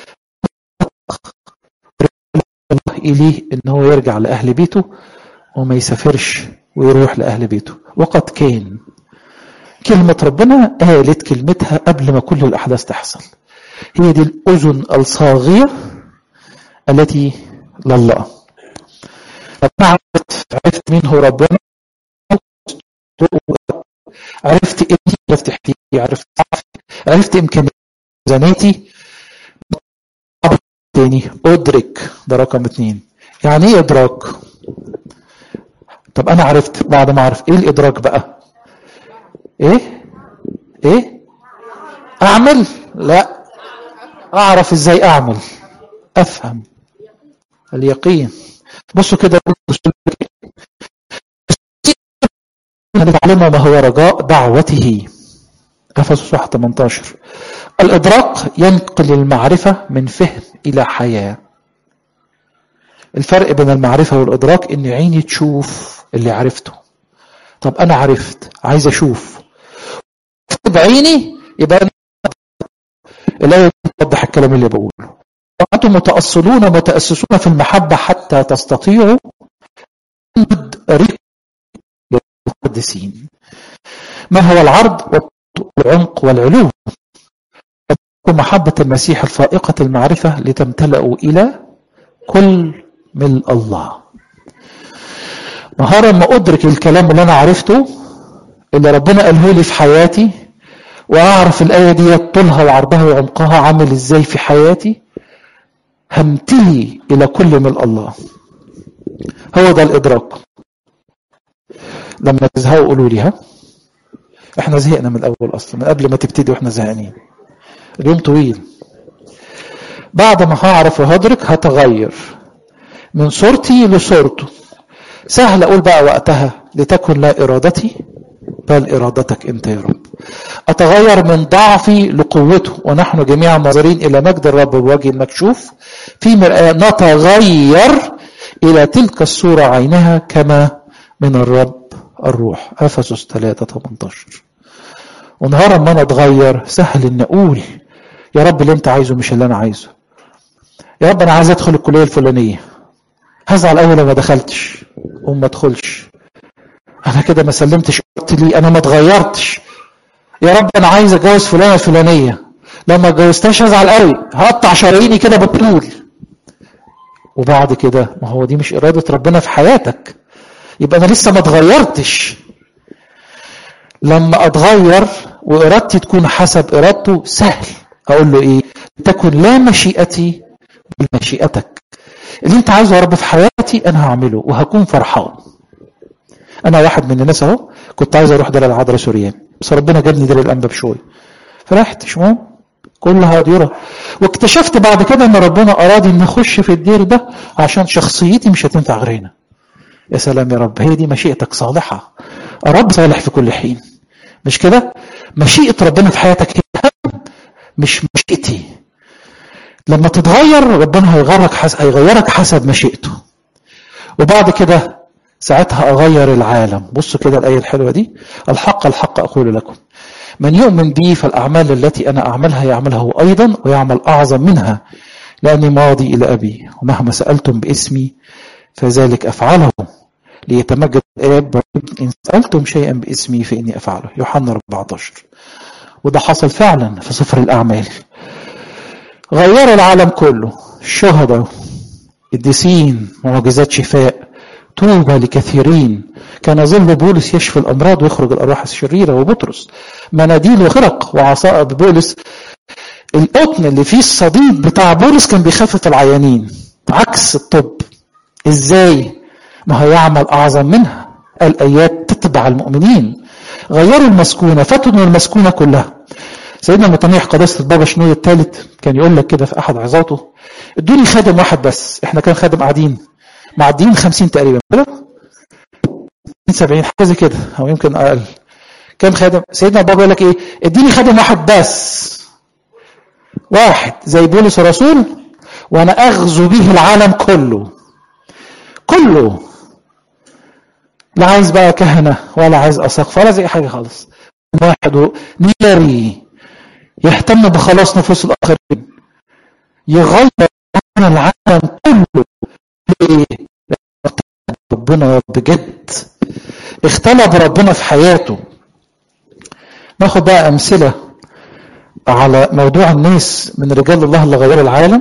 الله اليه ان هو يرجع لاهل بيته وما يسافرش ويروح لاهل بيته وقد كان كلمة ربنا قالت كلمتها قبل ما كل الأحداث تحصل هي دي الأذن الصاغية التي لله أنا عرفت عرفت مين هو ربنا عرفت إيه عرفت احتياجي عرفت عرفت إمكانياتي تاني أدرك ده رقم اتنين يعني إيه إدراك؟ طب أنا عرفت بعد ما أعرف إيه الإدراك بقى؟ ايه ايه اعمل لا اعرف ازاي اعمل افهم اليقين بصوا كده نتعلم ما هو رجاء دعوته افسس 1 18 الادراك ينقل المعرفه من فهم الى حياه الفرق بين المعرفه والادراك ان عيني تشوف اللي عرفته طب انا عرفت عايز اشوف بعيني يبقى الآية توضح الكلام اللي بقوله وأنتم متأصلون متأسسون في المحبة حتى تستطيعوا ريق للمقدسين ما هو العرض والعمق والعلو محبة المسيح الفائقة المعرفة لتمتلئوا إلى كل ملء الله نهارا ما أدرك الكلام اللي أنا عرفته اللي ربنا قاله لي في حياتي واعرف الايه دي طولها وعرضها وعمقها عامل ازاي في حياتي همتلي الى كل من الله هو ده الادراك لما تزهقوا قولوا لي ها احنا زهقنا من الاول اصلا من قبل ما تبتدي واحنا زهقانين اليوم طويل بعد ما هعرف وهدرك هتغير من صورتي لصورته سهل اقول بقى وقتها لتكن لا ارادتي بل ارادتك انت يا رب أتغير من ضعفي لقوته ونحن جميعا ناظرين إلى مجد الرب بوجه مكشوف في مرآة نتغير إلى تلك الصورة عينها كما من الرب الروح أفسس 3 18 ونهارا ما نتغير سهل إن أقول يا رب اللي أنت عايزه مش اللي أنا عايزه يا رب أنا عايز أدخل الكلية الفلانية هزعل أول ما دخلتش وما أدخلش أنا كده ما سلمتش لي أنا ما اتغيرتش يا رب انا عايز اتجوز فلانه الفلانيه لو ما اتجوزتهاش هزعل قوي هقطع شراييني كده بالطول وبعد كده ما هو دي مش اراده ربنا في حياتك يبقى انا لسه ما اتغيرتش لما اتغير وارادتي تكون حسب ارادته سهل اقول له ايه تكن لا مشيئتي بل مشيئتك اللي انت عايزه يا رب في حياتي انا هعمله وهكون فرحان انا واحد من الناس اهو كنت عايز اروح دار العذراء سوريان بس ربنا جابني دار الانبا بشوي فرحت مش مهم كلها ديرة واكتشفت بعد كده ان ربنا اراد ان اخش في الدير ده عشان شخصيتي مش هتنفع غير هنا يا سلام يا رب هي دي مشيئتك صالحة الرب صالح في كل حين مش كده مشيئة ربنا في حياتك هي مش مشيئتي لما تتغير ربنا هيغيرك حسب هيغيرك حسب مشيئته وبعد كده ساعتها اغير العالم بصوا كده الايه الحلوه دي الحق الحق اقول لكم من يؤمن بي فالاعمال التي انا اعملها يعملها هو ايضا ويعمل اعظم منها لاني ماضي الى ابي ومهما سالتم باسمي فذلك افعله ليتمجد الاب ان سالتم شيئا باسمي فاني افعله يوحنا 14 وده حصل فعلا في سفر الاعمال غيروا العالم كله الشهداء الديسين معجزات شفاء توبة لكثيرين كان ظل بولس يشفي الأمراض ويخرج الأرواح الشريرة وبطرس مناديل وخرق وعصائب بولس القطن اللي فيه الصديد بتاع بولس كان بيخفف العيانين عكس الطب ازاي ما هو يعمل أعظم منها الآيات تتبع المؤمنين غيروا المسكونة فتنوا المسكونة كلها سيدنا المتنيح قداسة البابا شنود الثالث كان يقول لك كده في أحد عظاته ادوني خادم واحد بس احنا كان خادم قاعدين معديين 50 تقريبا كده 70 حاجه زي كده او يمكن اقل كم خادم سيدنا البابا يقول لك ايه اديني خادم واحد بس واحد زي بولس الرسول وانا اغزو به العالم كله كله لا عايز بقى كهنه ولا عايز اساقفه ولا زي حاجه خالص واحد ناري يهتم بخلاص نفوس الاخرين يغير العالم كله ليه؟ ربنا بجد اختلف ربنا في حياته ناخد بقى امثله على موضوع الناس من رجال الله اللي غيروا العالم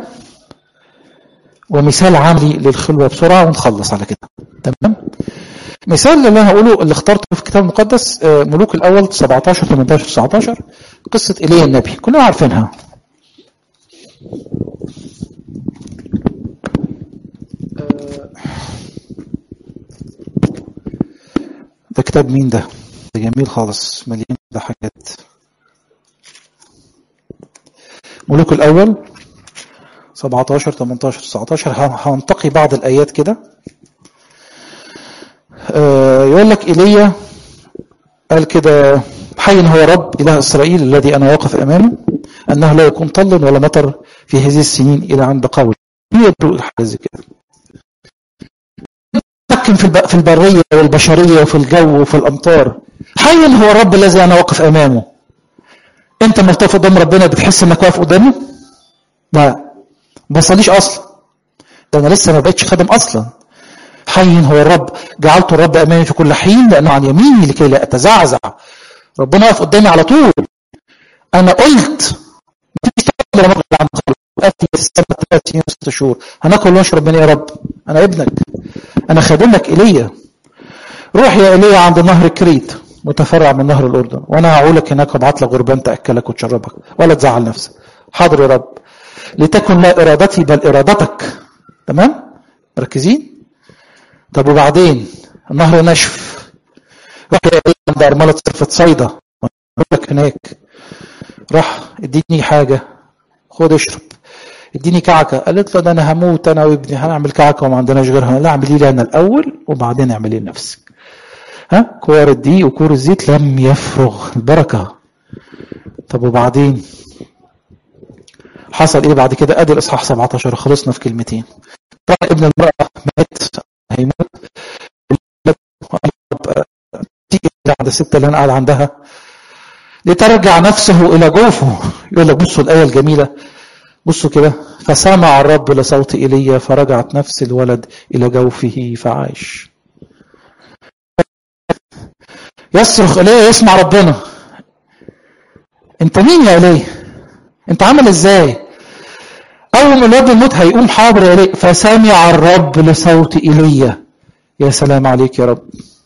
ومثال عملي للخلوه بسرعه ونخلص على كده تمام مثال اللي انا هقوله اللي اخترته في الكتاب المقدس ملوك الاول 17 18 19 قصه ايليا النبي كلنا عارفينها ده كتاب مين ده؟ ده جميل خالص مليان ده حاجات ملوك الأول 17 18 19 هنتقي بعض الآيات كده آه يقول لك إيليا قال كده حي هو رب إله إسرائيل الذي أنا واقف أمامه أنه لا يكون طل ولا مطر في هذه السنين إلى عند قول يدعو حاجة زي كده يتحكم في في البريه والبشريه وفي الجو وفي الامطار حي هو الرب الذي انا واقف امامه انت ملتف قدام ربنا بتحس انك واقف قدامه لا ما بصليش اصلا ده انا لسه ما بقتش خادم اصلا حي هو الرب جعلت الرب امامي في كل حين لانه عن يميني لكي لا اتزعزع ربنا واقف قدامي على طول انا قلت مفيش لما اقعد عند اتي السنه ثلاث سنين وست شهور هناكل ونشرب من يا رب انا ابنك انا خادمك ايليا روح يا ايليا عند نهر كريت متفرع من نهر الاردن وانا هعولك هناك وابعت لك غربان تاكلك وتشربك ولا تزعل نفسك حاضر يا رب لتكن لا ارادتي بل ارادتك تمام مركزين طب وبعدين النهر نشف روح يا ايليا عند ارمله صرفه صيدا لك هناك راح اديني حاجه خد اشرب اديني كعكه قالت له ده انا هموت انا وابني هنعمل كعكه وما عندناش غيرها لا اعملي لي انا الاول وبعدين اعملي لنفسك ها كوار الدقيق وكور الزيت لم يفرغ البركه طب وبعدين حصل ايه بعد كده ادي الاصحاح 17 خلصنا في كلمتين راح ابن المراه مات هيموت تيجي عند الست اللي انا قاعد عندها لترجع نفسه الى جوفه يقول لك بصوا الايه الجميله بصوا كده فسمع الرب لصوت ايليا فرجعت نفس الولد الى جوفه فعاش يصرخ ايليا يسمع ربنا انت مين يا ايليا انت عامل ازاي اول ما الواد الموت هيقوم حاضر يا ايليا فسمع الرب لصوت ايليا يا سلام عليك يا رب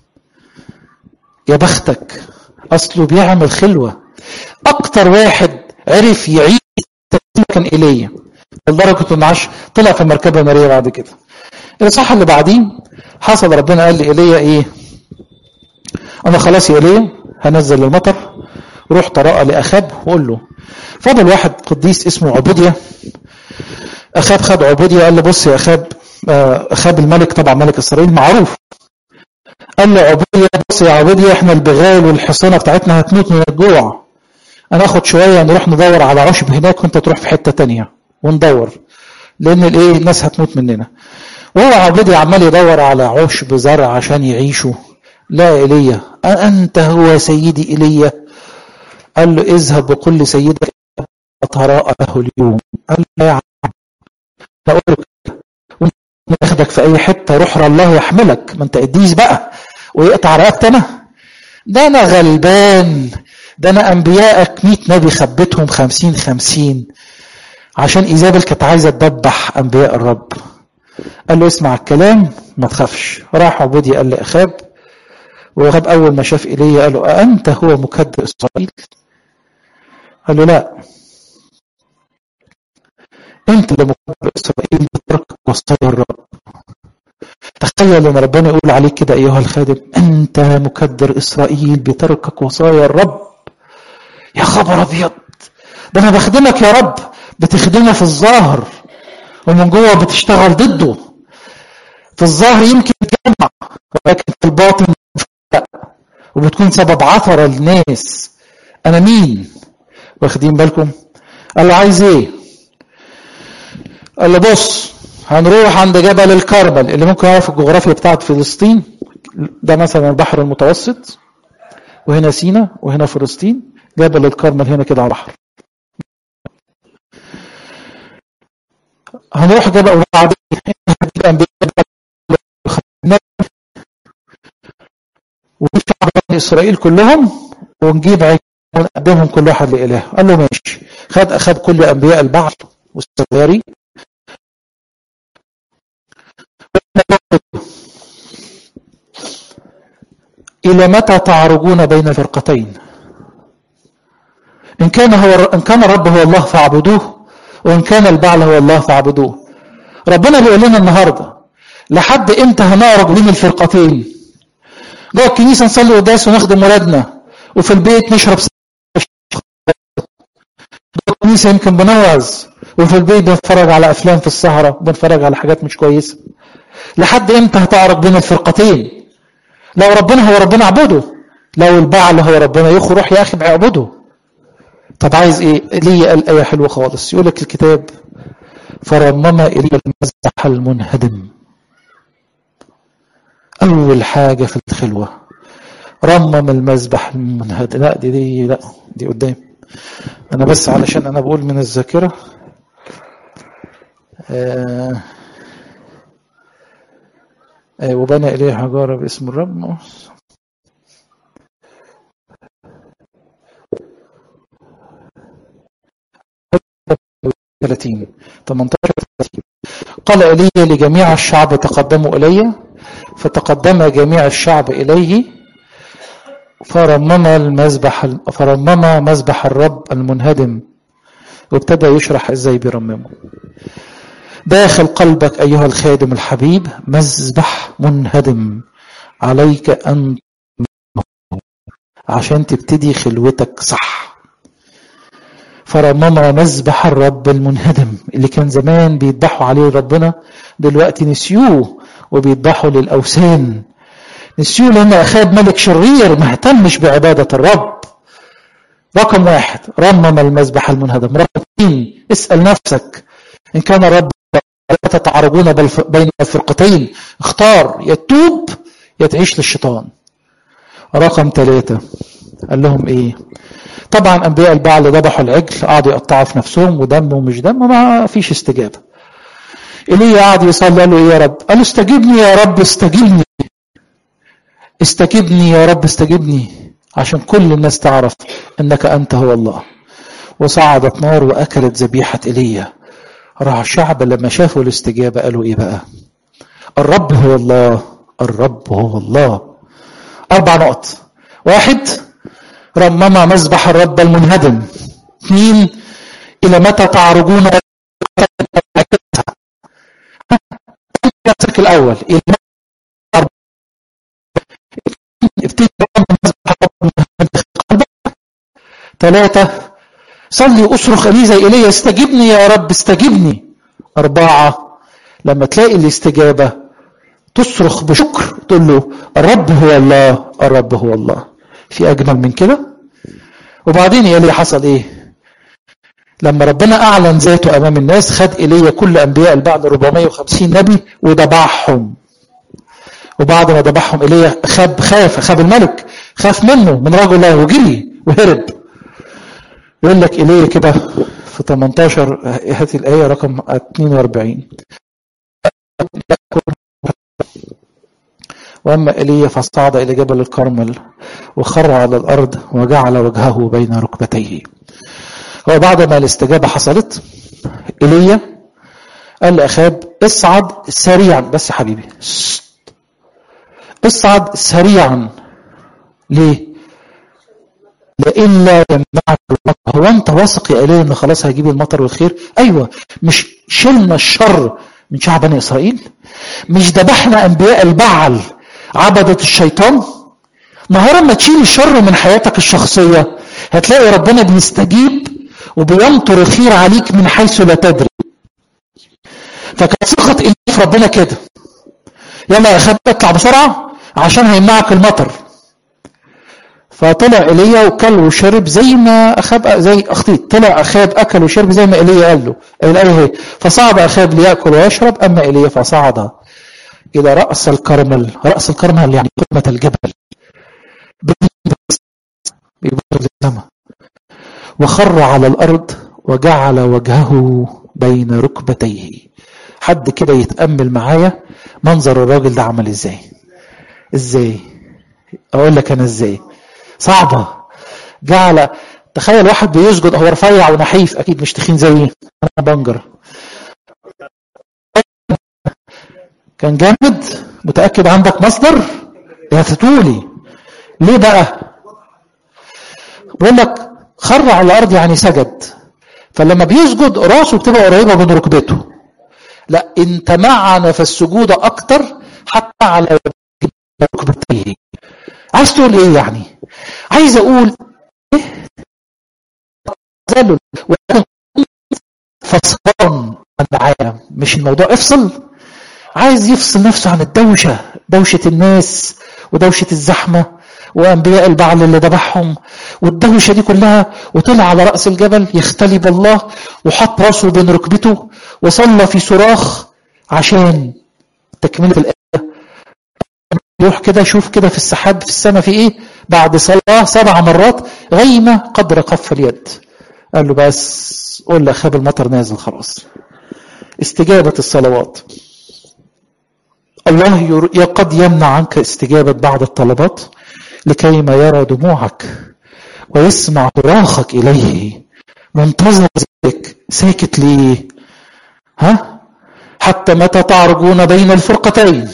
يا بختك اصله بيعمل خلوه اكتر واحد عرف يعيش كان ايليا لدرجه انه عاش طلع في مركبه ناريه بعد كده الاصحاح اللي بعديه حصل ربنا قال لي ايليا ايه انا خلاص يا ايليا هنزل المطر روح طرقه لاخاب وقول له فضل واحد قديس اسمه عبودية اخاب خد عبودية قال له بص يا اخاب اخاب الملك طبعا ملك اسرائيل معروف قال له عبودية بص يا عبودية احنا البغال والحصانة بتاعتنا هتموت من الجوع انا اخد شوية نروح ندور على عشب هناك وانت تروح في حتة تانية وندور لان الايه الناس هتموت مننا وهو عبودي عمال يدور على عشب زرع عشان يعيشوا لا ايليا أأنت هو سيدي ايليا قال له اذهب بكل سيدك أتراءى له اليوم قال له يا عم أقول ياخدك في أي حتة روح الله يحملك ما أنت قديس بقى ويقطع رقبتي أنا ده أنا غلبان ده أنا أنبيائك 100 نبي خبيتهم 50 50 عشان إيزابل كانت عايزة تدبح أنبياء الرب قال له اسمع الكلام ما تخافش راح عبودي قال لأخاب وأخاب أول ما شاف إيليا قال له أأنت هو مكدر إسرائيل قال له لا انت اللي مكبر اسرائيل بترك وصايا الرب تخيل ان ربنا يقول عليك كده ايها الخادم انت مكدر اسرائيل بتركك وصايا الرب يا خبر ابيض ده انا بخدمك يا رب بتخدمه في الظاهر ومن جوه بتشتغل ضده في الظاهر يمكن تجمع ولكن في الباطن لا وبتكون سبب عثره للناس انا مين واخدين بالكم قال له عايز ايه قال له بص هنروح عند جبل الكرمل اللي ممكن يعرف الجغرافيا بتاعت فلسطين ده مثلا البحر المتوسط وهنا سينا وهنا فلسطين جبل الكرمل هنا كده على البحر هنروح جبل وبعدين ونشعب بني اسرائيل كلهم ونجيب عيد ونقدمهم كل واحد لإله قال له ماشي خد أخذ كل أنبياء البعث والسواري إلى متى تعرجون بين الفرقتين إن كان هو إن كان الرب هو الله فاعبدوه وإن كان البعل هو الله فاعبدوه ربنا بيقول لنا النهارده لحد امتى هنعرج بين الفرقتين جوه الكنيسه نصلي قداس ونخدم ولادنا وفي البيت نشرب الكنيسة يمكن بنوعظ وفي البيت بنتفرج على أفلام في السهرة بنتفرج على حاجات مش كويسة لحد إمتى هتعرف بين الفرقتين لو ربنا هو ربنا اعبده لو البعل هو ربنا يخ روح يا أخي اعبده طب عايز إيه ليه قال آية حلوة خالص يقول لك الكتاب فرمم إلى المذبح المنهدم أول حاجة في الخلوة رمم المذبح المنهدم لا دي دي لا دي قدام أنا بس علشان أنا بقول من الذاكرة آه آه وبنى إليه حجارة باسم الرب 30 18 30 قال إلي لجميع الشعب تقدموا إلي فتقدم جميع الشعب إليه فرمم المذبح فرمم مذبح الرب المنهدم وابتدى يشرح ازاي بيرممه داخل قلبك ايها الخادم الحبيب مذبح منهدم عليك ان عشان تبتدي خلوتك صح فرمم مذبح الرب المنهدم اللي كان زمان بيذبحوا عليه ربنا دلوقتي نسيوه وبيذبحوا للاوثان نسيوه لان اخاب ملك شرير ما اهتمش بعباده الرب رقم واحد رمم المذبح المنهدم رقم اثنين اسال نفسك ان كان الرب تتعارضون بين الفرقتين اختار يا تتوب يا تعيش للشيطان رقم ثلاثة قال لهم ايه طبعا انبياء البعل ذبحوا العجل قعدوا يقطعوا في نفسهم ودم ومش دم ما فيش استجابة ايليا قعد يصلي قال له ايه يا رب قال له استجبني يا رب استجبني استجبني يا رب استجبني عشان كل الناس تعرف انك انت هو الله وصعدت نار واكلت ذبيحه ايليا راح الشعب لما شافوا الاستجابه قالوا ايه بقى الرب هو الله الرب هو الله اربع نقط واحد رمم مذبح الرب المنهدم اثنين الى متى تعرجون نفسك الاول الى ابتدي ثلاثة صلي واصرخ لي زي ايليا استجبني يا رب استجبني أربعة لما تلاقي الاستجابة تصرخ بشكر تقول له الرب هو الله الرب هو الله في أجمل من كده وبعدين يا اللي حصل ايه لما ربنا اعلن ذاته امام الناس خد ايليا كل انبياء البعل 450 نبي وذبحهم وبعد ما ذبحهم ايليا خاب خاف خاب الملك خاف منه من رجل الله وجري وهرب يقول لك ايليا كده في 18 هذه الايه رقم 42 واما ايليا فصعد الى جبل الكرمل وخر على الارض وجعل وجهه بين ركبتيه هو بعد ما الاستجابه حصلت ايليا قال لاخاب اصعد سريعا بس يا حبيبي اصعد سريعا ليه لئلا يمنعك المطر هو انت واثق يا ايليا ان خلاص هيجيب المطر والخير ايوه مش شلنا الشر من شعب بني اسرائيل مش ذبحنا انبياء البعل عبدة الشيطان نهارا ما تشيل الشر من حياتك الشخصية هتلاقي ربنا بيستجيب وبيمطر الخير عليك من حيث لا تدري فكانت ثقة إليه في ربنا كده يلا يا أخاب اطلع بسرعة عشان هيمنعك المطر فطلع ايليا وكل وشرب زي ما اخاب زي اخطيت طلع اخاب اكل وشرب زي ما ايليا قال له الايه هي فصعد اخاب لياكل ويشرب اما ايليا فصعد الى راس الكرمل راس الكرمل يعني قمه الجبل بيبص للسماء وخر على الارض وجعل وجهه بين ركبتيه حد كده يتامل معايا منظر الراجل ده عمل ازاي ازاي اقول لك انا ازاي صعبة جعل تخيل واحد بيسجد هو رفيع ونحيف اكيد مش تخين زيي انا بنجر كان جامد متأكد عندك مصدر يا تقولي ليه بقى بقول لك خر على الارض يعني سجد فلما بيسجد راسه بتبقى قريبه من ركبته لا انت معنا في السجود اكتر حتى على ركبتيه عايز تقول ايه يعني عايز اقول ايه تزلل ولكن فصلان عن العالم مش الموضوع افصل عايز يفصل نفسه عن الدوشة دوشة الناس ودوشة الزحمة وأنبياء البعل اللي ذبحهم والدوشة دي كلها وطلع على رأس الجبل يختلي بالله وحط راسه بين ركبته وصلى في صراخ عشان تكملة الآية يروح كده شوف كده في السحاب في السماء في ايه بعد صلاة سبع مرات غيمة قدر كف اليد قال له بس قول لأخاب المطر نازل خلاص استجابة الصلوات الله قد يمنع عنك استجابة بعض الطلبات لكي ما يرى دموعك ويسمع صراخك إليه منتظر ذلك ساكت ليه ها حتى متى تعرجون بين الفرقتين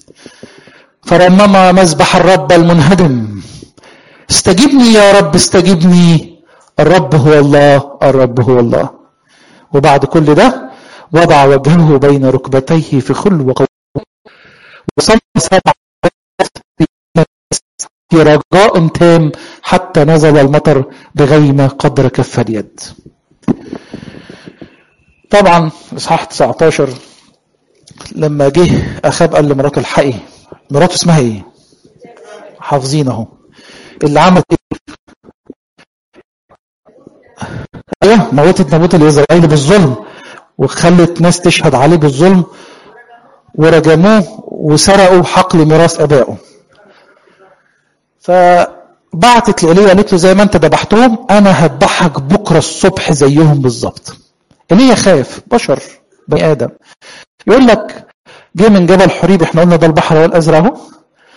فرنما مذبح الرب المنهدم استجبني يا رب استجبني الرب هو الله الرب هو الله وبعد كل ده وضع وجهه بين ركبتيه في خلو وقوة وصلى سبع في رجاء تام حتى نزل المطر بغيمة قدر كف اليد طبعا اصحاح 19 لما جه اخاب قال لمراته الحقي مراته اسمها ايه حافظين اهو اللي عملت ايه ايوه موتت نبوت الاسرائيلي بالظلم وخلت ناس تشهد عليه بالظلم ورجموه وسرقوا حقل ميراث ابائه فبعتت لإيليا قالت له زي ما انت ذبحتهم انا هذبحك بكره الصبح زيهم بالظبط ايليا خاف بشر بني ادم يقول لك جه من جبل حريب احنا قلنا ده البحر الازرق اهو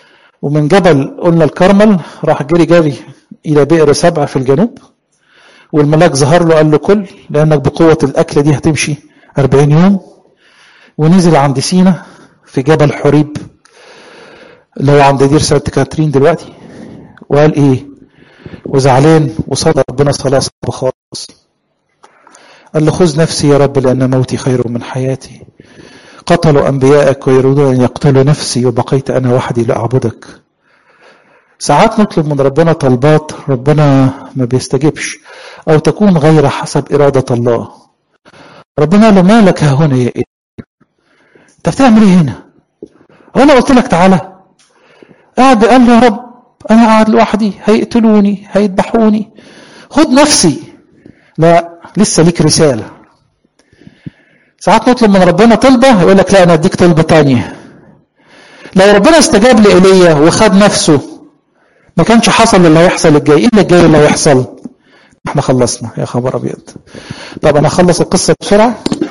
ومن جبل قلنا الكرمل راح جري جري الى بئر سبع في الجنوب والملاك ظهر له قال له كل لانك بقوه الاكله دي هتمشي 40 يوم ونزل عند سينا في جبل حريب اللي هو عند دير سانت كاترين دلوقتي وقال ايه وزعلان وصلى ربنا صلاه صعبه خالص قال له خذ نفسي يا رب لان موتي خير من حياتي قتلوا انبياءك ويريدون ان يقتلوا نفسي وبقيت انا وحدي لاعبدك ساعات نطلب من ربنا طلبات ربنا ما بيستجبش او تكون غير حسب اراده الله ربنا له مالك ها هنا يا إيه؟ انت بتعمل ايه هنا وانا قلت لك تعالى قاعد قال له يا رب انا قاعد لوحدي هيقتلوني هيذبحوني خد نفسي لا لسه ليك رساله ساعات نطلب من ربنا طلبه يقول لك لا انا اديك طلبه تانية لو ربنا استجاب لايليا وخد نفسه ما كانش حصل اللي هيحصل الجاي ايه اللي الجاي اللي هيحصل احنا خلصنا يا خبر ابيض طب انا اخلص القصه بسرعه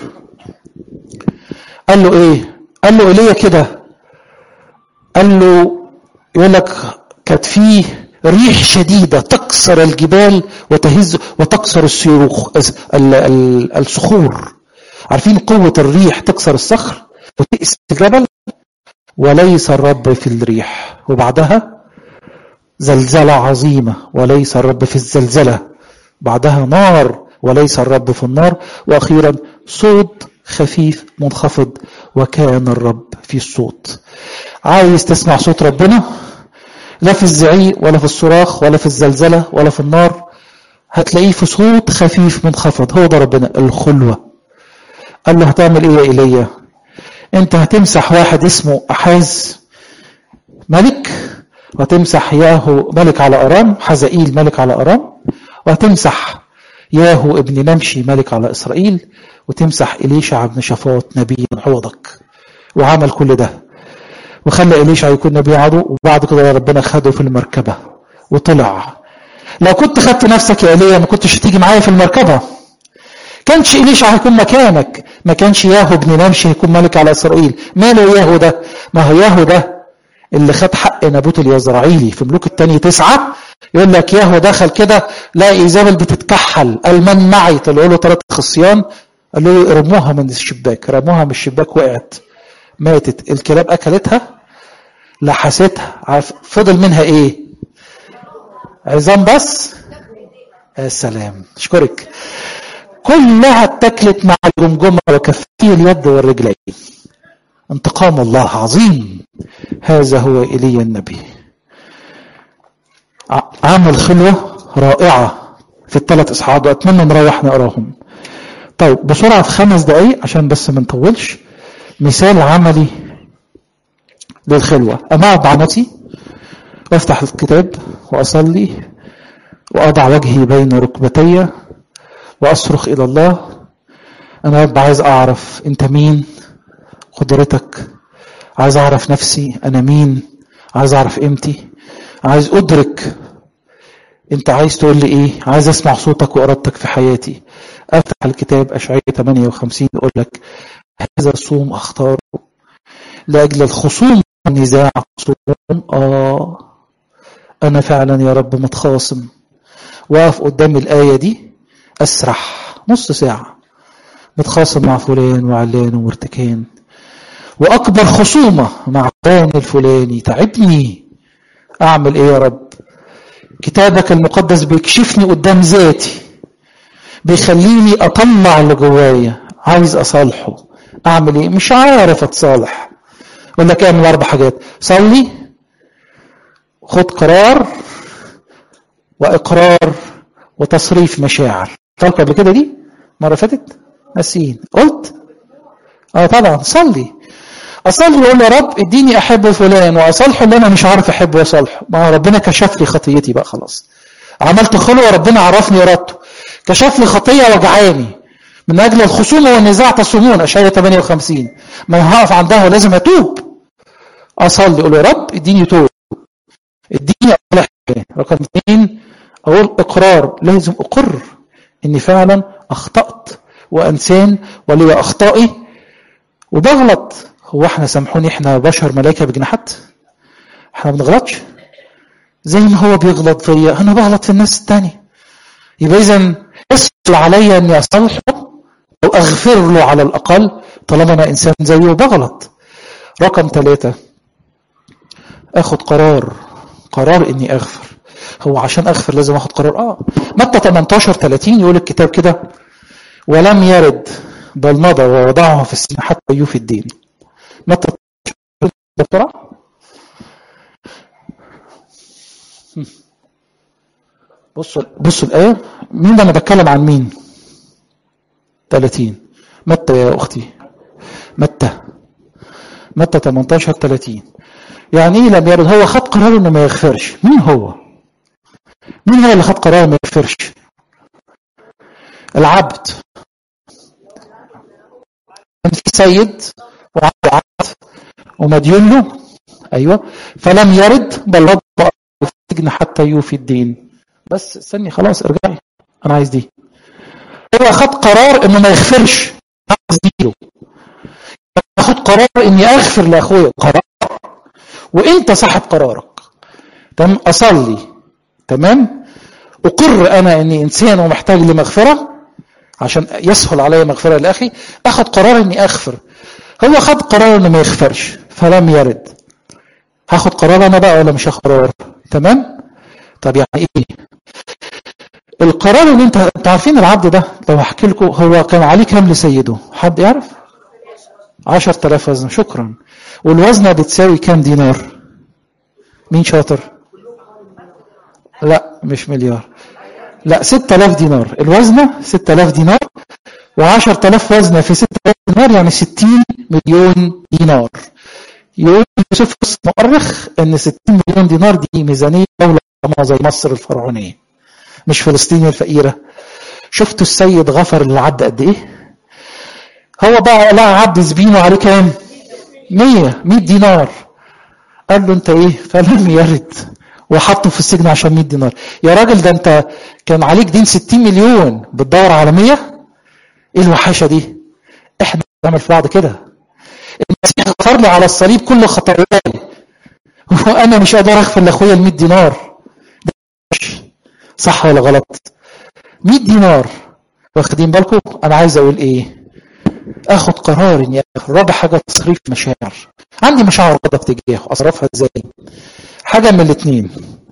قال له ايه قال له ايليا كده قال له يقول لك كانت فيه ريح شديدة تكسر الجبال وتهز وتكسر الصاروخ الصخور عارفين قوة الريح تكسر الصخر وتأس الجبل وليس الرب في الريح وبعدها زلزلة عظيمة وليس الرب في الزلزلة بعدها نار وليس الرب في النار وأخيرا صوت خفيف منخفض وكان الرب في الصوت عايز تسمع صوت ربنا لا في الزعيق ولا في الصراخ ولا في الزلزلة ولا في النار هتلاقيه في صوت خفيف منخفض هو ده ربنا الخلوة قال له هتعمل ايه يا ايليا انت هتمسح واحد اسمه احاز ملك وتمسح ياهو ملك على ارام حزائيل ملك على ارام وهتمسح ياهو ابن نمشي ملك على اسرائيل وتمسح اليشع بن شفاط نبي عوضك وعمل كل ده وخلى إليشع يكون نبي عدو وبعد كده ربنا خده في المركبة وطلع لو كنت خدت نفسك يا إيليا ما كنتش هتيجي معايا في المركبة كانش إليشع هيكون مكانك ما كانش ياهو بن نمشي هيكون ملك على إسرائيل ماله ياهو ده ما هو ياهو ده اللي خد حق نابوت اليزرعيلي في ملوك التاني تسعة يقول لك ياهو دخل كده لا ايزابل بتتكحل قال من معي طلعوا له ثلاث خصيان قال له رموها من الشباك رموها من الشباك وقعت ماتت الكلاب اكلتها لحستها عارف فضل منها ايه عظام بس يا سلام اشكرك كلها اتكلت مع الجمجمه وكفي اليد والرجلين انتقام الله عظيم هذا هو ايليا النبي عمل خلوه رائعه في الثلاث اصحاب اتمنى نروح نقراهم طيب بسرعه في خمس دقائق عشان بس ما نطولش مثال عملي للخلوة أنا أقعد مع نفسي وأفتح الكتاب وأصلي وأضع وجهي بين ركبتي وأصرخ إلى الله أنا رب عايز أعرف أنت مين قدرتك عايز أعرف نفسي أنا مين عايز أعرف قيمتي عايز أدرك أنت عايز تقول لي إيه عايز أسمع صوتك وإرادتك في حياتي أفتح الكتاب أشعية 58 يقول لك هذا الصوم أختاره لأجل الخصوم والنزاع خصوم آه أنا فعلا يا رب متخاصم واقف قدام الآية دي أسرح نص ساعة متخاصم مع فلان وعلان ومرتكان وأكبر خصومة مع فلان الفلاني تعبني أعمل إيه يا رب كتابك المقدس بيكشفني قدام ذاتي بيخليني أطلع اللي جوايا عايز أصالحه أعمل إيه مش عارف أتصالح يقول لك اعمل اربع حاجات صلي خد قرار واقرار وتصريف مشاعر قلت قبل كده دي مره فاتت ناسيين قلت اه طبعا صلي اصلي واقول يا رب اديني احب فلان واصالحه اللي انا مش عارف احبه واصالحه ما ربنا كشف لي خطيتي بقى خلاص عملت خلوه ربنا عرفني ارادته كشف لي خطيه وجعاني من اجل الخصومه والنزاع تصومون اشعياء 58 ما هقف عندها ولازم اتوب اصلي اقول يا رب اديني توب اديني اصلح رقم اثنين اقول اقرار لازم اقر اني فعلا اخطات وانسان ولي اخطائي وبغلط هو احنا سامحوني احنا بشر ملائكه بجناحات احنا ما بنغلطش زي ما هو بيغلط فيا انا بغلط في الناس التانية يبقى اذا يسهل علي اني اصلحه او اغفر له على الاقل طالما انا انسان زيه بغلط رقم ثلاثة اخد قرار قرار اني اغفر هو عشان اغفر لازم اخد قرار اه متى 18 30 يقول الكتاب كده ولم يرد بل مضى ووضعه في السجن حتى يوفي الدين متى بسرعة بصوا بصوا الآية مين ده أنا بتكلم عن مين 30 متى يا أختي متى متى 18 30 يعني ايه لم يرد هو خد قرار انه ما يغفرش مين هو مين هو اللي خد قرار ما يغفرش العبد كان في سيد وعنده عبد ومديون له ايوه فلم يرد بل رد في السجن حتى يوفي الدين بس استني خلاص ارجعي انا عايز دي هو خد قرار انه ما يغفرش له اخد قرار اني اغفر لاخويا قرار وانت صاحب قرارك تمام اصلي تمام اقر انا اني انسان ومحتاج لمغفره عشان يسهل علي مغفره لاخي اخد قرار اني اغفر هو خد قرار انه ما يغفرش فلم يرد هاخد قرار انا بقى ولا مش هاخد قرار تمام طب يعني ايه القرار اللي انت انتوا عارفين العبد ده لو احكي لكم هو كان عليه كام لسيده حد يعرف 10000 وزن شكرا والوزنه بتساوي كام دينار مين شاطر لا مش مليار لا 6000 دينار الوزنه 6000 دينار و10000 وزنه في 6000 دينار يعني 60 مليون دينار يقول يوسف مؤرخ ان 60 مليون دينار دي ميزانيه دوله زي مصر الفرعونيه مش فلسطين الفقيره شفتوا السيد غفر للعبد قد ايه هو بقى لقى عبد زبينه عليه كام 100 100 دينار قال له انت ايه فلم يرد وحطه في السجن عشان 100 دينار يا راجل ده انت كان عليك دين 60 مليون بتدور على 100 ايه الوحشه دي احنا بنعمل في بعض كده المسيح غفر لي على الصليب كل خطاياي وانا مش قادر اغفر لاخويا ال 100 دينار صح ولا غلط 100 دينار واخدين بالكم انا عايز اقول ايه اخد قرار اني رابع حاجه تصريف مشاعر عندي مشاعر غضب تجاهه اصرفها ازاي حاجه من الاثنين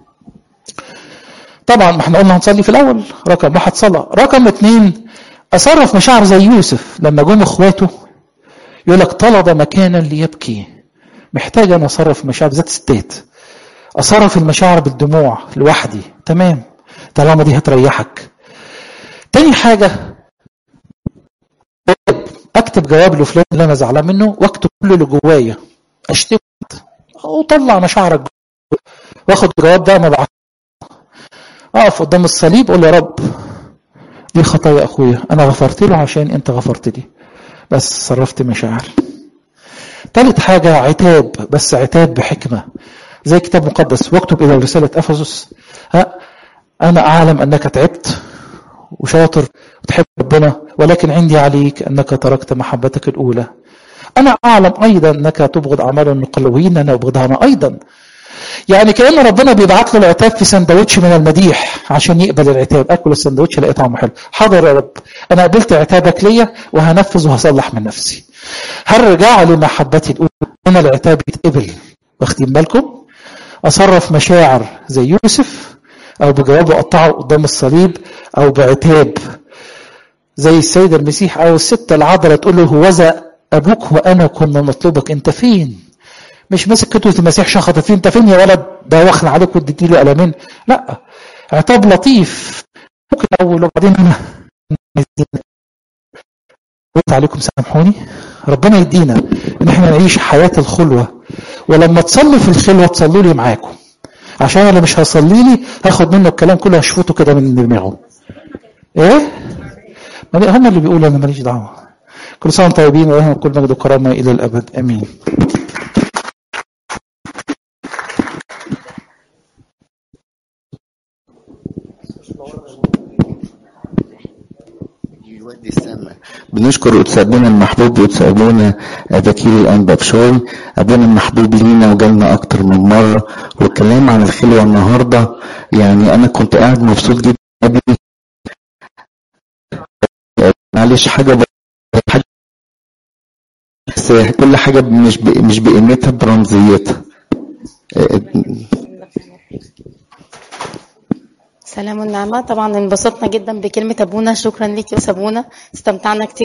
طبعا ما احنا قلنا هنصلي في الاول رقم واحد صلاه رقم اثنين اصرف مشاعر زي يوسف لما جم اخواته يقول لك طلب مكانا ليبكي محتاج انا اصرف مشاعر ذات ستات اصرف المشاعر بالدموع لوحدي تمام طالما دي هتريحك تاني حاجه اكتب جواب لفلان اللي انا زعلان منه واكتب كل اللي جوايا اشتكي وطلع مشاعرك واخد الجواب ده ما بعت اقف قدام الصليب اقول يا رب دي خطايا اخويا انا غفرت له عشان انت غفرت لي بس صرفت مشاعر تالت حاجة عتاب بس عتاب بحكمة زي كتاب مقدس واكتب إلى رسالة أفسس ها أنا أعلم أنك تعبت وشاطر وتحب ربنا ولكن عندي عليك أنك تركت محبتك الأولى أنا أعلم أيضا أنك تبغض أعمال المقلوبين أنا أبغضها أنا أيضا يعني كأن ربنا بيبعت له العتاب في سندوتش من المديح عشان يقبل العتاب أكل السندوتش الاقي طعمه حلو حاضر يا رب أنا قبلت عتابك ليا وهنفذ وهصلح من نفسي هرجع لمحبتي الأولى هنا العتاب يتقبل واخدين بالكم أصرف مشاعر زي يوسف أو بجواب أقطعه قدام الصليب أو بعتاب زي السيد المسيح أو الست العذراء تقول له هوذا أبوك وأنا كنا نطلبك أنت فين؟ مش ماسك كتوة المسيح شخط فين أنت فين يا ولد ده واخن عليك واديتي له قلمين لا عتاب لطيف ممكن أول وبعدين أنا قلت عليكم سامحوني ربنا يدينا ان احنا نعيش حياة الخلوة ولما تصلوا في الخلوة تصلوا لي معاكم عشان اللي مش هيصلي لي هاخد منه الكلام كله هشفته كده من دماغه ايه هم اللي بيقولوا انا ماليش دعوه كل سنه وانتم طيبين ولهم كل مجد وكرامه الى الابد امين يودي السماء بنشكر قدس ابونا المحبوب قدس ابونا بكير الانبا بشوي ابونا المحبوب لينا وجالنا اكتر من مره والكلام عن الخلوه النهارده يعني انا كنت قاعد مبسوط جدا قبل معلش حاجة ب... حاجة بس كل حاجة مش ب... مش بقيمتها برمزيتها سلام النعمة طبعا انبسطنا جدا بكلمة أبونا شكرا لك يا أستاذ أبونا استمتعنا كتير